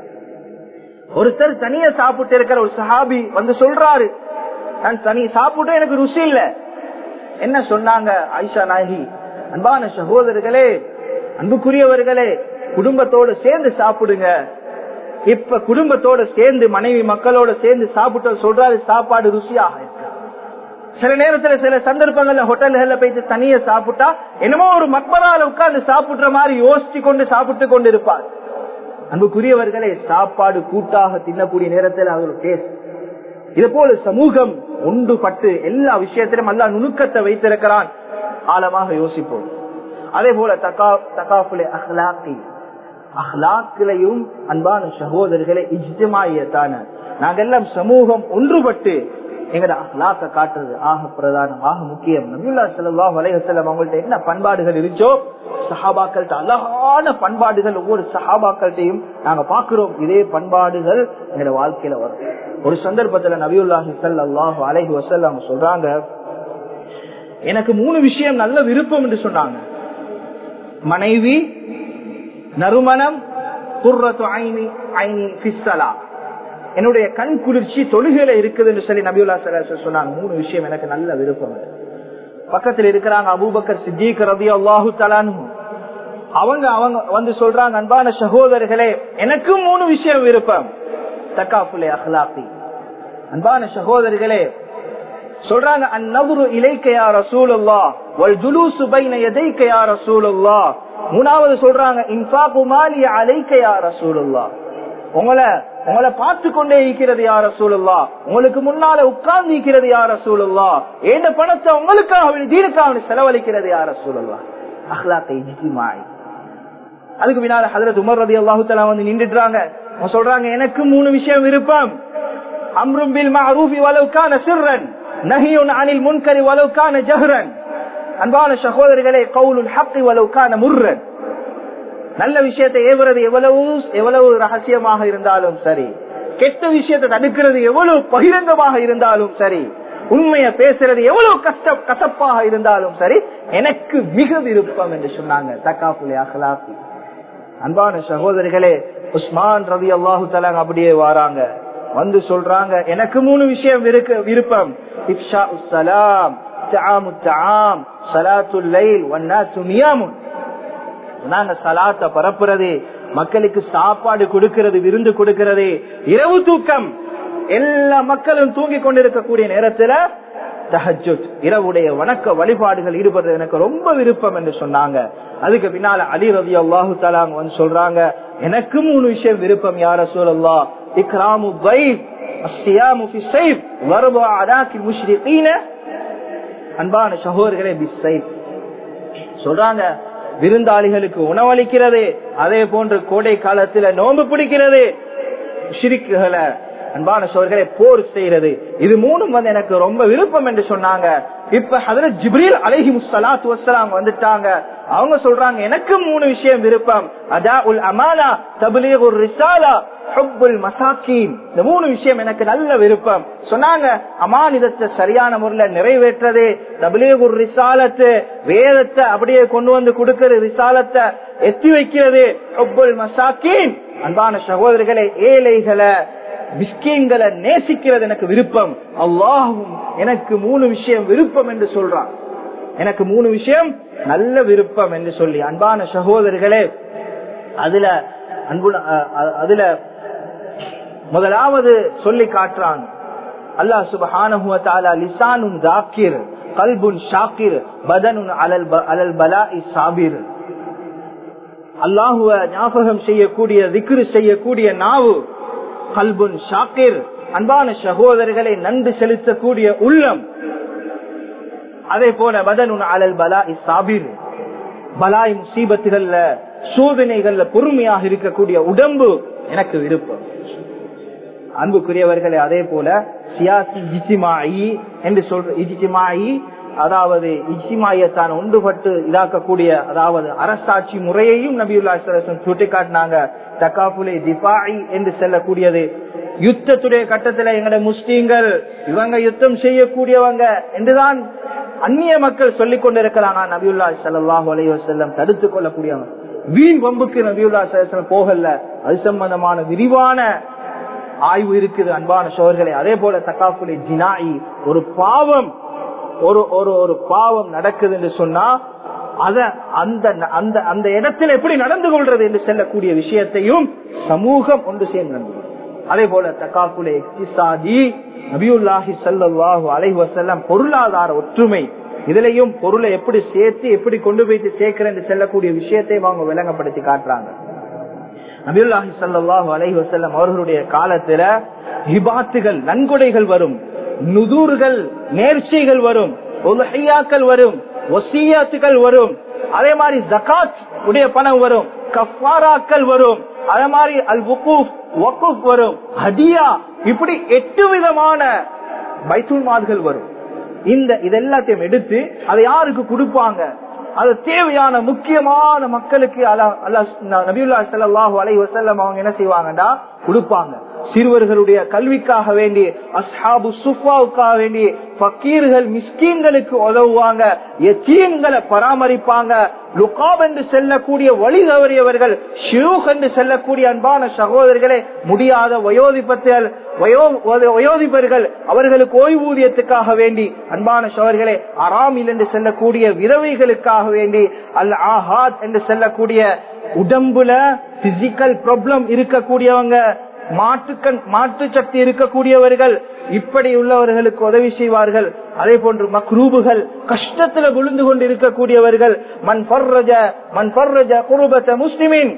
ஒருத்தர் தனியா சாப்பிட்டு இருக்கிற ஒரு சஹாபி வந்து சொல்றாரு நான் தனி சாப்பிட்டு எனக்கு ருசி இல்ல என்ன சொன்னாங்க ஆயிஷா நாயகி அன்பான சகோதரர்களே அன்புக்குரியவர்களே குடும்பத்தோட சேர்ந்து சாப்பிடுங்க இப்ப குடும்பத்தோட சேர்ந்து மனைவி மக்களோட சேர்ந்து சாப்பிட்டு சொல்றாரு சாப்பாடு ருசியாக இருக்கு சில நேரத்துல சில சந்தர்ப்பங்கள்ல ஹோட்டல்கள்ல போயிட்டு தனியா சாப்பிட்டா என்னமோ ஒரு மக்பரால உட்கார்ந்து சாப்பிடுற மாதிரி யோசிச்சு கொண்டு சாப்பிட்டு கொண்டு இருப்பார் அன்புக்குரியவர்களே சாப்பாடு கூட்டாக தின்னக்கூடிய நேரத்தில் அது ஒரு டேஸ்ட் இது போல சமூகம் ஒன்றுபட்டு எல்லா விஷயத்திலும் அல்லா நுணுக்கத்தை வைத்திருக்கிறான் ஆழமாக யோசிப்போம் அதே போல தகா தகாஃபுலே அஹ்லாக்கி அஹ்லாக்கிலையும் அன்பான சகோதரர்களை இஜ்ஜமாயத்தான நாங்கெல்லாம் சமூகம் ஒன்றுபட்டு எங்கட அஹ்லாக்க காட்டுறது ஆக பிரதானம் ஆக முக்கியம் நபியுல்லா ஸல்லல்லாஹு அலைஹி வஸல்லம் அவங்கள்ட்ட என்ன பண்பாடுகள் இருந்துச்சோ சஹாபாக்கள்ட்ட அழகான பண்பாடுகள் ஒவ்வொரு சஹாபாக்கள்ட்டையும் நாங்க பாக்குறோம் இதே பண்பாடுகள் எங்கட வாழ்க்கையில வரும் ஒரு சந்தர்ப்பத்துல நபியுல்லாஹி ஸல்லல்லாஹு அலைஹி வஸல்லம் சொல்றாங்க எனக்கு மூணு விஷயம் நல்ல விருப்பம் என்று சொன்னாங்க மனைவி நறுமணம் குர்ரத்து ஐனி ஐனி பிஸ்ஸலா என்னுடைய கண் குளிர்ச்சி தொழுகையில இருக்குது என்று சொல்லி நபியுல்லா சலாஹ் சொன்னாங்க மூணு விஷயம் எனக்கு நல்ல விருப்பம் பக்கத்தில் இருக்கிறாங்க அபூபக்கர் சித்திக் ரபி அல்லாஹு தலானு அவங்க அவங்க வந்து சொல்றாங்க அன்பான சகோதரர்களே எனக்கும் மூணு விஷயம் விருப்பம் தக்காஃபுலே அஹ்லாக்கி அன்பான சகோதரர்களே சொல்றாங்க அந்நபுரு இலைக்கையா ரசூலுல்லா வல் ஜுலூசு பைன எதைக்கையா ரசூலுல்லா மூணாவது சொல்றாங்க இன்ஃபாகு மாலிய அலைக்கையா ரசூலுல்லா உங்களை உங்களை பார்த்து கொண்டே இருக்கிறது யார சூழல்லா உங்களுக்கு முன்னால உட்கார்ந்து இருக்கிறது யார சூழல்லா ஏண்ட பணத்தை உங்களுக்காக தீனுக்காக செலவழிக்கிறது யார சூழல்லா அஹ்லாத்தை ஜிமாய் அதுக்கு பின்னால ஹதரத் உமர் ரதி அல்லாஹு வந்து நின்றுறாங்க சொல்றாங்க எனக்கு மூணு விஷயம் விருப்பம் அம்ரும் பில் மஅரூஃபி வலவ் கான சிர்ரன் நஹியுன் அனில் முன்கரி வலவ் கான ஜஹ்ரன் அன்பான சகோதரர்களே கவுலுல் ஹக்கி வலவ் கான முர்ரன் நல்ல விஷயத்தை ஏவுறது எவ்வளவு எவ்வளவு ரகசியமாக இருந்தாலும் சரி கெட்ட விஷயத்தை தடுக்கிறது எவ்வளவு பகிரங்கமாக இருந்தாலும் சரி உண்மைய பேசுறது எவ்வளவு கஷ்ட கசப்பாக இருந்தாலும் சரி எனக்கு மிக விருப்பம் என்று சொன்னாங்க தக்காப்புலே அகலாப்பி அன்பான சகோதரிகளே உஸ்மான் ரவி அல்லாஹு தலாங் அப்படியே வாராங்க வந்து சொல்றாங்க எனக்கு மூணு விஷயம் விருப்பம் இப்ஷா உசலாம் சலாத்துல் லைல் வன்னாசு நியாமுன் நாங்க சலாத்த பரப்புறது மக்களுக்கு சாப்பாடு கொடுக்கிறது விருந்து கொடுக்கிறது இரவு தூக்கம் எல்லா மக்களும் தூங்கி கொண்டிருக்கக்கூடிய நேரத்துல தஹஜுத் இரவுடைய வணக்க வழிபாடுகள் ஈடுபடுறது எனக்கு ரொம்ப விருப்பம் என்று சொன்னாங்க அதுக்கு பின்னால அலி ரவி அல்லாஹு தலாங்க வந்து சொல்றாங்க எனக்கு மூணு விஷயம் விருப்பம் யார சூழல்லா இக்ராமு அஸ்தியாமு ஃபி சைஃப் வர்பா அதாக்கி முஷ்ரிகீன அன்பான சகோதரர்களே பி சைஃப் சொல்றாங்க விருந்தாளிகளுக்கு உணவளிக்கிறது அதே போன்று கோடை காலத்துல நோன்பு பிடிக்கிறது ஷிரிக்குகளை அன்பான சோர்களே போர் செய்யறது இது மூணும் வந்து எனக்கு ரொம்ப விருப்பம் என்று சொன்னாங்க இப்ப அதுல ஜிப்ரீல் அலஹி முசலாத்து வசலாம் வந்துட்டாங்க அவங்க சொல்றாங்க எனக்கு மூணு விஷயம் விருப்பம் அதா உல் அமானா தபிலீக் ஒரு ரிசாலா ஹுப்புல் மசாக்கீன் இந்த மூணு விஷயம் எனக்கு நல்ல விருப்பம் சொன்னாங்க அமானிதத்தை சரியான முறையில நிறைவேற்றது தபிலீக் ஒரு ரிசாலத்து வேதத்தை அப்படியே கொண்டு வந்து கொடுக்கிற ரிசாலத்தை எத்தி வைக்கிறது ஹுப்புல் மசாக்கீன் அன்பான சகோதரிகளை ஏழைகளை மிஸ்கீன்களை நேசிக்கிறது எனக்கு விருப்பம் அல்லாஹும் எனக்கு மூணு விஷயம் விருப்பம் என்று சொல்றான் எனக்கு மூணு விஷயம் நல்ல விருப்பம் என்று சொல்லி அன்பான சகோதரர்களே அதுல அன்பு அதுல முதலாவது சொல்லி காட்டுறான் அல்லாஹ் சுபஹானஹுவ லிசானுன் தாக்கிர் கல்புன் ஷாக்கிர் பதனுன் அலல் அலல் பலாஇ சாபிர் அல்லாஹுவ ஞாபகம் செய்யக்கூடிய திக்ரு செய்யக்கூடிய நாவு கல்புன் ஷாக்கிர் அன்பான சகோதரர்களை நன்றி செலுத்தக்கூடிய உள்ளம் அதே போல பதனுன் அலல் பலாஇ சாபிர் பலாய் முசீபத்துகள்ல சோதனைகள்ல பொறுமையாக இருக்கக்கூடிய உடம்பு எனக்கு விருப்பம் அன்புக்குரியவர்களே அதே போல சியாசி இஜிமாயி என்று சொல்ற இஜிமாயி அதாவது இஜிமாயத்தான் ஒன்றுபட்டு இதாக்கக்கூடிய அதாவது அரசாட்சி முறையையும் நபியுல்லா சுட்டிக்காட்டினாங்க தக்காப்புலே திபாயி என்று செல்லக்கூடியது யுத்தத்துடைய கட்டத்துல எங்கட முஸ்லீம்கள் இவங்க யுத்தம் செய்யக்கூடியவங்க என்றுதான் அந்நிய மக்கள் சொல்லிக் கொண்டிருக்கிறாங்க நபியுல்லா சல்லாஹூ அலைவசல்லம் தடுத்துக் கொள்ளக்கூடியவங்க வீண் வம்புக்கு நபியுல்லா சலம் போகல அது சம்பந்தமான விரிவான ஆய்வு இருக்குது அன்பான சோழர்களே அதே போல தக்காப்புலே ஜினாயி ஒரு பாவம் ஒரு ஒரு ஒரு பாவம் நடக்குது என்று சொன்னா அத அந்த அந்த அந்த இடத்தில் எப்படி நடந்து கொள்றது என்று செல்லக்கூடிய விஷயத்தையும் சமூகம் ஒன்று சேர்ந்து நடந்து அதே போல தக்காப்புலே எக்திசாதி நபியுல்லாஹி சல்லாஹூ அலைஹி வசல்லம் பொருளாதார ஒற்றுமை இதுலயும் பொருளை எப்படி சேர்த்து எப்படி கொண்டு போயிட்டு சேர்க்கிறேன் என்று செல்லக்கூடிய விஷயத்தையும் அவங்க விளங்கப்படுத்தி காட்டுறாங்க நபியுல்லாஹி சல்லாஹூ அலைஹி வசல்லம் அவர்களுடைய காலத்துல ஹிபாத்துகள் நன்கொடைகள் வரும் நுதூர்கள் நேர்ச்சிகள் வரும் உலகையாக்கள் வரும் ஒசியாத்துகள் வரும் அதே மாதிரி ஜகாத் உடைய பணம் வரும் கஃபாராக்கள் வரும் அதே மாதிரி அல் வக்கூப் வக்கூப் வரும் ஹதியா இப்படி எட்டு விதமான பைத்துல்மார்கள் வரும் இந்த இதெல்லாத்தையும் எடுத்து அதை யாருக்கு கொடுப்பாங்க அது தேவையான முக்கியமான மக்களுக்கு நபியுல்லா சல்லாஹூ அலை வசல்லம் அவங்க என்ன செய்வாங்கடா கொடுப்பாங்க சிறுவர்களுடைய கல்விக்காக வேண்டி அஸ்ஹாபு சுஃபாவுக்காக வேண்டி பக்கீர்கள் மிஸ்கீன்களுக்கு உதவுவாங்க எத்தீன்களை பராமரிப்பாங்க லுகாப் என்று செல்லக்கூடிய வழி தவறியவர்கள் ஷியூக் என்று செல்லக்கூடிய அன்பான சகோதரர்களே முடியாத வயோதிபத்தில் வயோதிபர்கள் அவர்களுக்கு ஓய்வூதியத்துக்காக வேண்டி அன்பான சோழர்களே அராமில் என்று செல்லக்கூடிய விதவைகளுக்காக வேண்டி அல் ஆஹாத் என்று செல்லக்கூடிய உடம்புல பிசிக்கல் ப்ராப்ளம் இருக்கக்கூடியவங்க மாற்றுக்கண் மாற்று சக்தி இருக்கக்கூடியவர்கள் இப்படி உள்ளவர்களுக்கு உதவி செய்வார்கள் அதே போன்று மக்ரூபுகள் கஷ்டத்துல விழுந்து கொண்டு இருக்கக்கூடியவர்கள் மண் பர்ரஜ மண் பர்ரஜ குருபத்த முஸ்லிமின்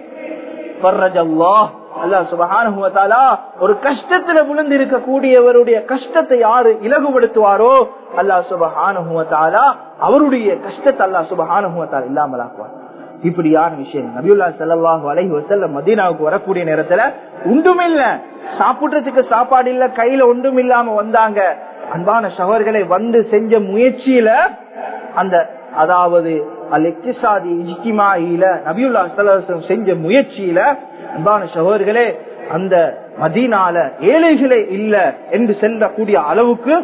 பர்ரஜ அல்லாஹ் அல்லா சுபஹானுவத்தாலா ஒரு கஷ்டத்துல விழுந்து இருக்கக்கூடியவருடைய கஷ்டத்தை யாரு இலகுபடுத்துவாரோ அல்லா சுபஹானுவத்தாலா அவருடைய கஷ்டத்தை அல்லா சுபஹானுவத்தால் இல்லாமலாக்குவார் இப்படியான விஷயம் நபியுல்லா சல்லாஹூ அலஹி வசல்ல மதீனாவுக்கு வரக்கூடிய நேரத்துல ஒன்றும் இல்ல சாப்பிடுறதுக்கு சாப்பாடு இல்ல கையில ஒன்றும் இல்லாம வந்தாங்க அன்பான சகோதரர்களை வந்து செஞ்ச முயற்சியில அந்த அதாவது அல் எக்திசாதி இஜ்திமாயில நபியுல்லா சல்லாஹம் செஞ்ச முயற்சியில அன்பான சகோதரர்களே அந்த மதீனால ஏழைகளே இல்ல என்று செல்லக்கூடிய அளவுக்கு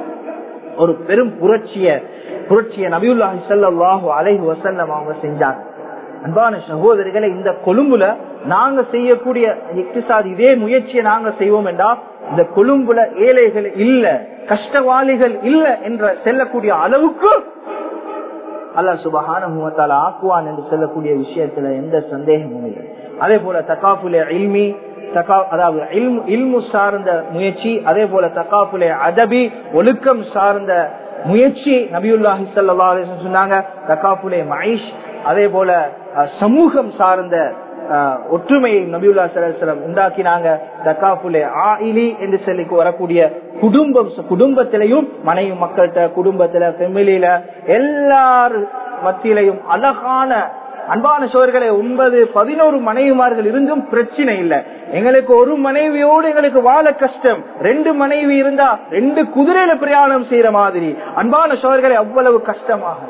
ஒரு பெரும் புரட்சிய புரட்சிய நபியுல்லாஹி சல்லாஹூ அலைஹி வசல்லம் அவங்க செஞ்சாங்க அன்பான சகோதரிகளை இந்த கொழும்புல நாங்க செய்யக்கூடிய எக்திசாதி இதே முயற்சியை நாங்க செய்வோம் என்றா இந்த கொழும்புல ஏழைகள் இல்ல கஷ்டவாளிகள் இல்ல என்ற செல்லக்கூடிய அளவுக்கு அல்லா சுபஹான ஆக்குவான் என்று சொல்லக்கூடிய விஷயத்துல எந்த சந்தேகமும் இல்லை அதே போல தக்காப்புல இல்மி தகா அதாவது இல்மு சார்ந்த முயற்சி அதே போல தக்காப்புலே அதபி ஒழுக்கம் சார்ந்த முயற்சி நபியுல்லாஹி சல்லா சொன்னாங்க தக்காப்புலே மஹிஷ் அதே போல சமூகம் சார்ந்த ஒற்றுமையை நபியுல்லா சலம் உண்டாக்கினாங்க தக்காப்புலே ஆயிலி என்று சொல்லி வரக்கூடிய குடும்பம் குடும்பத்திலையும் மனைவி மக்கள்கிட்ட குடும்பத்துல ஃபெமிலியில எல்லார் மத்தியிலையும் அழகான அன்பான சோழர்களை ஒன்பது பதினோரு மனைவிமார்கள் இருந்தும் பிரச்சனை இல்ல எங்களுக்கு ஒரு மனைவியோடு எங்களுக்கு வாழ கஷ்டம் ரெண்டு மனைவி இருந்தா ரெண்டு குதிரையில பிரயாணம் செய்யற மாதிரி அன்பான சோழர்களை அவ்வளவு கஷ்டமாக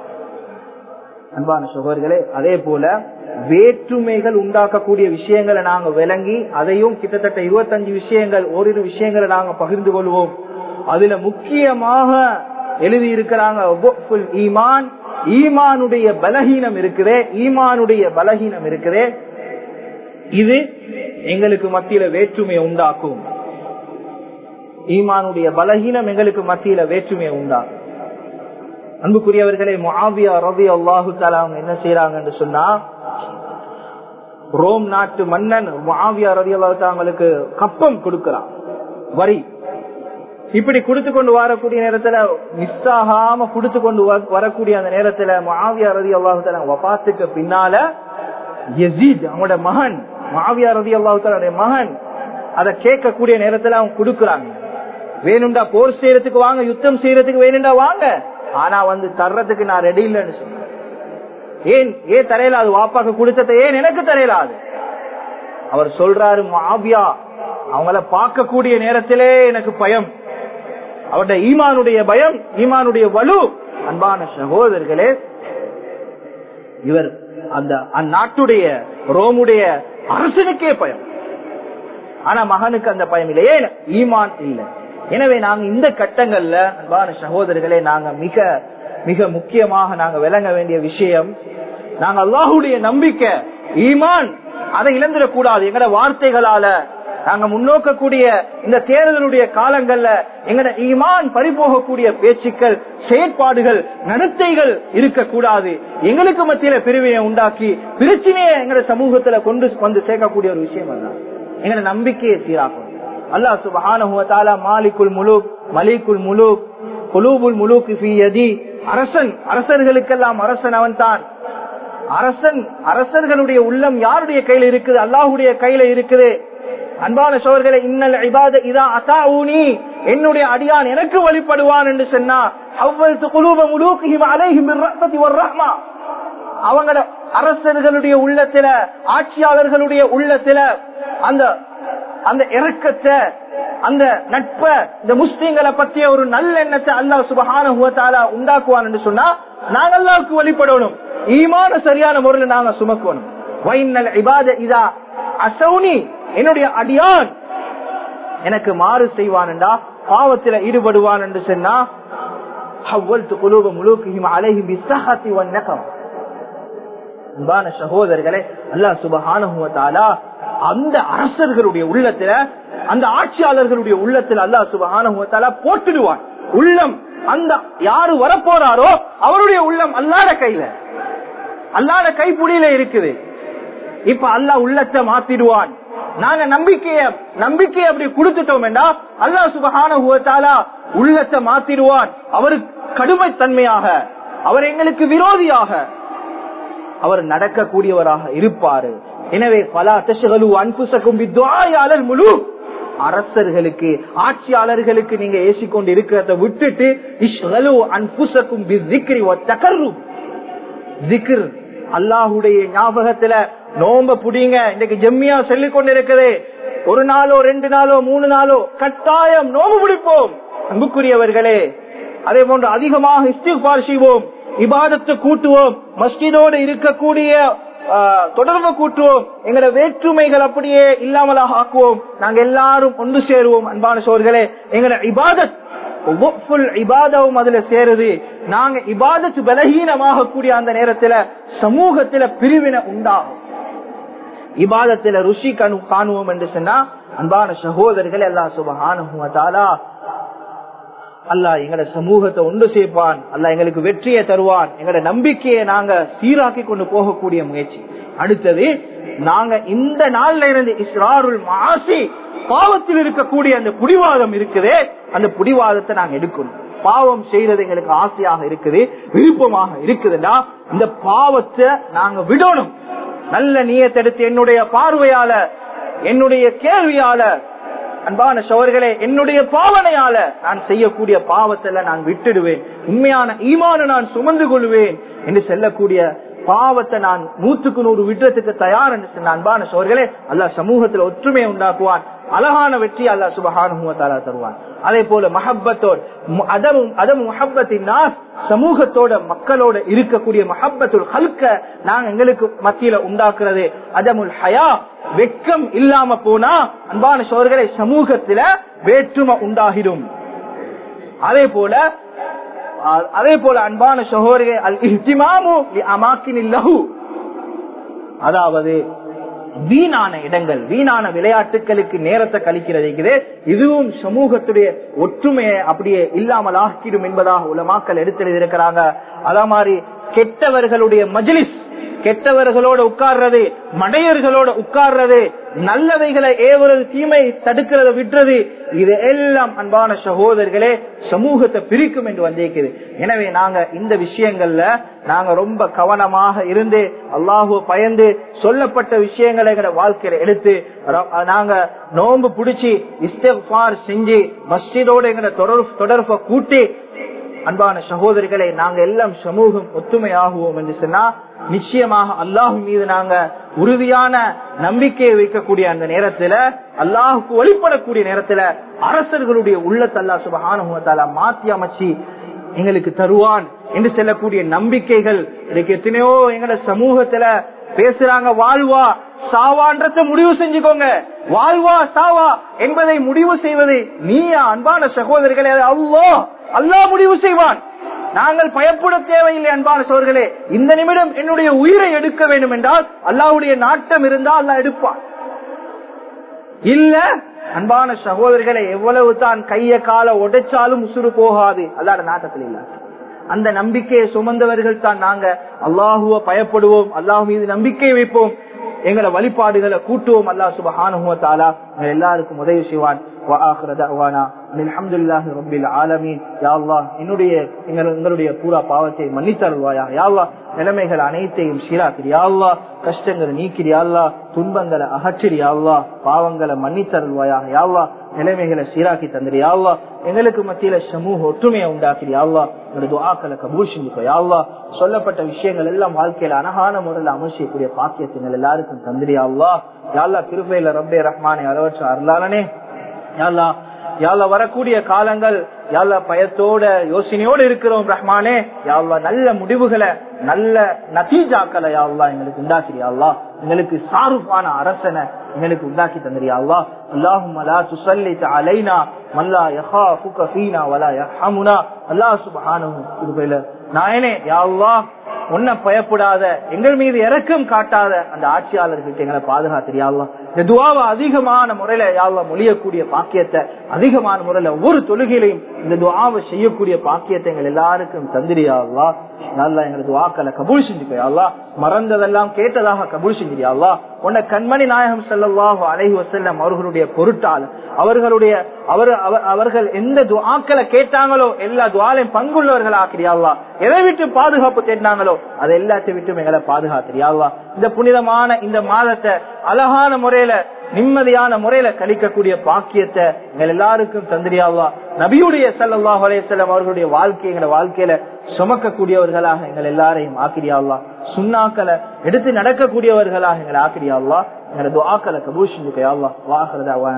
அன்பான சகோதரர்களே அதே போல வேற்றுமைகள் உண்டாக்கக்கூடிய விஷயங்களை நாங்க விளங்கி அதையும் கிட்டத்தட்ட இருபத்தஞ்சு விஷயங்கள் ஓரிரு விஷயங்களை நாங்க பகிர்ந்து கொள்வோம் அதுல முக்கியமாக எழுதி இருக்கிறாங்க ஈமான் ஈமானுடைய பலகீனம் இருக்குதே ஈமானுடைய பலகீனம் இருக்குதே இது எங்களுக்கு மத்தியில வேற்றுமையை உண்டாக்கும் ஈமானுடைய பலகீனம் எங்களுக்கு மத்தியில வேற்றுமையை உண்டாக்கும் அன்புக்குரியவர்களே முஆவியா ரவி அல்லாஹு தாலா அவங்க என்ன செய்யறாங்கன்னு சொன்னா ரோம் நாட்டு மன்னன் முஆவியா ரவி அல்லாஹு அவங்களுக்கு கப்பம் கொடுக்கிறான் வரி இப்படி கொடுத்து கொண்டு வரக்கூடிய நேரத்துல மிஸ் ஆகாம கொடுத்து கொண்டு வரக்கூடிய அந்த நேரத்துல மாவியா ரதி அல்லாஹு வபாத்துக்கு பின்னால யசீத் அவங்களோட மகன் மாவியா ரதி அல்லாஹுடைய மகன் அதை கேட்கக்கூடிய நேரத்துல அவங்க கொடுக்கறாங்க வேணும்டா போர் செய்யறதுக்கு வாங்க யுத்தம் செய்யறதுக்கு வேணும்டா வாங்க ஆனா வந்து தர்றதுக்கு நான் ரெடி இல்லைன்னு சொன்னேன் ஏன் ஏன் தரையலாது வாப்பாக்கு கொடுத்தத ஏன் எனக்கு தரையலாது அவர் சொல்றாரு மாவியா அவங்கள பார்க்கக்கூடிய நேரத்திலே எனக்கு பயம் அவருடைய ஈமானுடைய பயம் ஈமானுடைய வலு அன்பான சகோதரர்களே இவர் அந்த அந்நாட்டுடைய ரோமுடைய அரசனுக்கே பயம் ஆனா மகனுக்கு அந்த பயம் இல்லை ஏன் ஈமான் இல்லை எனவே நாங்க இந்த கட்டங்கள்ல அன்பான சகோதரர்களே நாங்க மிக மிக முக்கியமாக நாங்க விளங்க வேண்டிய விஷயம் நாங்க அல்லாஹுடைய நம்பிக்கை ஈமான் அதை இழந்துடக்கூடாது எங்கட வார்த்தைகளால நாங்க முன்னோக்கக்கூடிய இந்த தேர்தலுடைய காலங்கள்ல எங்கட ஈமான் பறிபோகக்கூடிய பேச்சுக்கள் செயற்பாடுகள் நடத்தைகள் இருக்கக்கூடாது எங்களுக்கு மத்தியில பிரிவினை உண்டாக்கி பிரச்சனையை எங்கட சமூகத்துல கொண்டு வந்து சேர்க்கக்கூடிய ஒரு விஷயம் அல்ல எங்கட நம்பிக்கையை சீராக்கும் அல்லாஹ் சுபஹான மாலிக்குல் முலூக் மலிக்குல் முலூக் குலூபுல் முலூக் அரசன் அரசர்களுக்கெல்லாம் அரசன் அவன் தான் அரசன் அரசர்களுடைய உள்ளம் யாருடைய கையில இருக்குது அல்லாஹுடைய கையில இருக்குது அன்பான சோழர்களை இன்னல் இபாத இதா அசா ஊனி என்னுடைய அடியான் எனக்கு வழிபடுவான் என்று சொன்னா அவ்வளவு குலூப முலூக்கிஹிம் அலைஹிம் ரஹ்மதி வர்ரஹ்மா அவங்கள அரசர்களுடைய உள்ளத்துல ஆட்சியாளர்களுடைய உள்ளத்துல அந்த அந்த இறக்கத்தை அந்த நட்ப இந்த முஸ்லீம்களை பற்றிய ஒரு நல்ல எண்ணத்தை அல்லாஹ் சுபஹான உண்டாக்குவான் என்று சொன்னா நாங்க அல்லாவுக்கு வழிபடணும் ஈமான சரியான முறையில் நாங்க சுமக்கணும் வைநல் இபாத இதா அசௌனி என்னுடைய அடியான் எனக்கு மாறு செய்வான்டா பாவத்தில் ஈடுபடுவான் என்று சொன்னா அன்பான சகோதரர்களே அல்லாஹ் சுபஹானுவத்தாலா அந்த அரசர்களுடைய உள்ளத்துல அந்த ஆட்சியாளர்களுடைய உள்ளத்துல அல்லாஹ் சுபஹானுவத்தாலா போட்டுடுவான் உள்ளம் அந்த யாரு வரப்போறாரோ அவருடைய உள்ளம் அல்லாத கையில அல்லாத கைப்புடியில இருக்குது இப்ப அல்லாஹ் உள்ளத்தை மாத்திடுவான் நாங்க நம்பிக்கைய நம்பிக்கையை அப்படி கொடுத்துட்டோம் என்றா அல்லா சுபகான உள்ளத்தை மாத்திடுவான் அவரு கடுமைத்தன்மையாக அவர் எங்களுக்கு விரோதியாக அவர் நடக்கக்கூடியவராக இருப்பாரு எனவே பல அத்தசுகளு அன்புசக்கும் வித்வாயாளர் முழு அரசர்களுக்கு ஆட்சியாளர்களுக்கு நீங்க ஏசிக்கொண்டு இருக்கிறத விட்டுட்டு இஷ்கலு அன்புசக்கும் திக்ர் அல்லாஹுடைய ஞாபகத்துல நோம்ப புடிங்க இன்னைக்கு ஜெம்மியா சொல்லிக் கொண்டிருக்குது ஒரு நாளோ ரெண்டு நாளோ மூணு நாளோ கட்டாயம் நோம்பு பிடிப்போம் அன்புக்குரியவர்களே அதே போன்று அதிகமாக இஸ்திஃபார் செய்வோம் இபாதத்தை கூட்டுவோம் மஸ்ஜிதோடு இருக்கக்கூடிய தொடர்பு கூட்டுவோம் எங்களோட வேற்றுமைகள் அப்படியே இல்லாமலாக ஆக்குவோம் நாங்க எல்லாரும் ஒன்று சேருவோம் அன்பான சோர்களே எங்களோட இபாதத் இபாதவும் அதுல சேருது நாங்க இபாதத்து பலகீனமாக கூடிய அந்த நேரத்துல சமூகத்துல பிரிவினை உண்டாகும் இபாதத்துல ருஷி கணு காணுவோம் என்று சொன்னா அன்பான சகோதரர்கள் எல்லா சுபகானுவதாலா அல்லாஹ் எங்கட சமூகத்தை ஒன்று சேர்ப்பான் அல்ல எங்களுக்கு வெற்றியை தருவான் எங்கட நம்பிக்கையை நாங்க சீராக்கி கொண்டு போகக்கூடிய முயற்சி அடுத்தது நாங்க இந்த நாள்ல இருந்து இஸ்ராருல் மாசி பாவத்தில் இருக்கக்கூடிய அந்த புடிவாதம் இருக்குதே அந்த புடிவாதத்தை நாங்க எடுக்கணும் பாவம் செய்யறது எங்களுக்கு ஆசையாக இருக்குது விருப்பமாக இருக்குதுன்னா இந்த பாவத்தை நாங்க விடணும் நல்ல நீயத்தெடுத்து என்னுடைய பார்வையால என்னுடைய கேள்வியால அன்பான சோர்களே என்னுடைய பாவனையால நான் செய்யக்கூடிய பாவத்தில் நான் விட்டுடுவேன் உண்மையான ஈமான நான் சுமந்து கொள்வேன் என்று செல்லக்கூடிய பாவத்தை நான் நூற்றுக்கு நூறு விடுறதுக்கு தயார் என்று சொன்ன அன்பான சோர்களே அல்லா சமூகத்தில் ஒற்றுமை உண்டாக்குவான் அழகான வெற்றி அல்லா சுபகானுவத்தாலா தருவான் அதே போல மஹப்பத்தோடு அதமும் அதமும் மஹப்பத்தின் சமூகத்தோட மக்களோட இருக்கக்கூடிய மஹப்பத்துள் ஹல்க நாங்க எங்களுக்கு மத்தியில உண்டாக்குறது அதமுல் ஹயா வெக்கம் இல்லாம போனா அன்பான சோர்களை சமூகத்தில வேற்றுமை உண்டாகிடும் அதே போல அதே போல அன்பான சகோதரர்கள் அல் இஹ்திமாமு அமாக்கின் லஹு அதாவது வீணான இடங்கள் வீணான விளையாட்டுகளுக்கு நேரத்தை கழிக்கிறது இதுவும் சமூகத்துடைய ஒற்றுமையை அப்படியே இல்லாமல் ஆக்கிடும் என்பதாக உலமாக்கள் எடுத்திருக்கிறாங்க அதே மாதிரி கெட்டவர்களுடைய மஜ்லிஸ் கெட்டவர்களோட உட்கார்றது மடையர்களோட உட்கார்றது நல்லவைகளை ஏவுறது தீமை தடுக்கிறத விடுறது இது எல்லாம் அன்பான சகோதரர்களே சமூகத்தை பிரிக்கும் என்று வந்திருக்குது எனவே நாங்க இந்த விஷயங்கள்ல நாங்க ரொம்ப கவனமாக இருந்து அல்லாஹுவ பயந்து சொல்லப்பட்ட விஷயங்களை எங்க வாழ்க்கையில எடுத்து நாங்க நோன்பு பிடிச்சி இஸ்தார் செஞ்சு மஸ்ஜிதோட எங்க தொடர்பு தொடர்பை கூட்டி அன்பான சகோதரிகளை நாங்க எல்லாம் சமூகம் ஒத்துமையாகுவோம் என்று சொன்னா நிச்சயமாக அல்லாஹு மீது நாங்க உறுதியான நம்பிக்கையை வைக்கக்கூடிய அந்த நேரத்துல அல்லாஹுக்கு வழிபடக்கூடிய நேரத்துல அரசர்களுடைய உள்ளத்தை அல்லா சுபகானுவத்தால மாத்தி அமைச்சு எங்களுக்கு தருவான் என்று செல்லக்கூடிய நம்பிக்கைகள் இன்னைக்கு எத்தனையோ எங்கட சமூகத்துல பேசுறாங்க வாழ்வா சாவான்றத முடிவு செஞ்சுக்கோங்க வாழ்வா சாவா என்பதை முடிவு செய்வது நீயா அன்பான சகோதரிகளே அல்லோ அல்லாஹ் முடிவு செய்வான் நாங்கள் பயப்பட தேவையில்லை அன்பான சோர்களே இந்த நிமிடம் என்னுடைய உயிரை எடுக்க வேண்டும் என்றால் அல்லாவுடைய நாட்டம் இருந்தால் அல்லா எடுப்பான் இல்ல அன்பான சகோதரிகளை எவ்வளவு தான் கைய கால உடைச்சாலும் உசுறு போகாது அல்லாட நாட்டத்தில் இல்ல அந்த நம்பிக்கையை சுமந்தவர்கள் தான் நாங்க அல்லாஹுவ பயப்படுவோம் அல்லாஹ் மீது நம்பிக்கை வைப்போம் எங்களை வழிபாடுகளை கூட்டுவோம் அல்லா சுபஹானுவத்தாலா எல்லாருக்கும் உதவி செய்வான் என்னுடைய எங்களுடைய பூரா பாவத்தை மன்னித்தருள்வாயா யாழ்லா நிலைமைகள் அனைத்தையும் சீராக்கிறியாள்லா கஷ்டங்களை நீக்கிறியாள்லா துன்பங்களை அகற்றிறியாள்லா பாவங்களை மன்னித்தருள்வாயா யாழ்லா நிலைமைகளை சீராக்கி தந்திரியாள்லா எங்களுக்கு மத்தியில சமூக ஒற்றுமையை உண்டாக்கிறியாள்லா எங்களுடைய துவாக்களை கபூல் செஞ்சுக்கோயாள்லா சொல்லப்பட்ட விஷயங்கள் எல்லாம் வாழ்க்கையில அழகான முறையில் அமைச்சக்கூடிய பாக்கியத்தினர் எல்லாருக்கும் தந்திரியாள்லா யாழ்லா திருப்பையில ரப்பே ரஹ்மானே அளவற்ற அருளாளனே யாழ்லா யாழ்லா வரக்கூடிய காலங்கள் யாழ்லா பயத்தோட யோசனையோடு இருக்கிறோம் ரஹ்மானே யாழ்லா நல்ல முடிவுகளை நல்ல நதீஜாக்களை யாழ்லா எங்களுக்கு உண்டாக்கிறியாள்லா எங்களுக்கு சாருஃபான அரசனை எங்களுக்கு உண்டாக்கி தந்திரியாள்லா اللهم لا تسلط علينا من لا يخافك فينا ولا يرحمنا அல்லாஹ் சுப்ஹானஹு கிருபையில நாயனே யா அல்லாஹ் உன்னை பயப்படாத எங்கள் மீது இறக்கம் காட்டாத அந்த ஆட்சியாளர்கிட்ட எங்களை பாதுகாத்திரியாள்லாம் இந்த துவாவை அதிகமான முறையில யாழ்லா மொழியக்கூடிய பாக்கியத்தை அதிகமான முறையில ஒவ்வொரு தொழுகையிலையும் இந்த துவாவை செய்யக்கூடிய பாக்கியத்தை எங்கள் எல்லாருக்கும் தந்திரியாள்லா நல்லா எங்களுக்கு துவாக்களை கபூல் செஞ்சுக்கையாள்லா மறந்ததெல்லாம் கேட்டதாக கபூல் செஞ்சிரியாள்லா உன்னை கண்மணி நாயகம் செல்லவாக அழகி வசல்லம் அவர்களுடைய பொருட்டால் அவர்களுடைய அவர் அவர்கள் எந்த துவாக்களை கேட்டாங்களோ எல்லா துவாலையும் பங்குள்ளவர்கள் ஆக்கிறியாள்லா எதை விட்டு பாதுகாப்பு தேடினாங்களோ அதை எல்லாத்தையும் விட்டு எங்களை பாதுகாத்திரியாள்லா இந்த புனிதமான இந்த மாதத்தை அழகான முறையில நிம்மதியான முறையில கழிக்கக்கூடிய பாக்கியத்தை எங்கள் எல்லாருக்கும் தந்திரியாவா நபியுடைய சல்லாஹ் அலையம் அவர்களுடைய வாழ்க்கை எங்களை வாழ்க்கையில சுமக்கக்கூடியவர்களாக எங்கள் எல்லாரையும் ஆக்கிரியாவா சுண்ணாக்களை எடுத்து நடக்கக்கூடியவர்களாக எங்களை ஆக்கிரியாவா எங்களது ஆக்களை கபூஷன் வாக்குறதா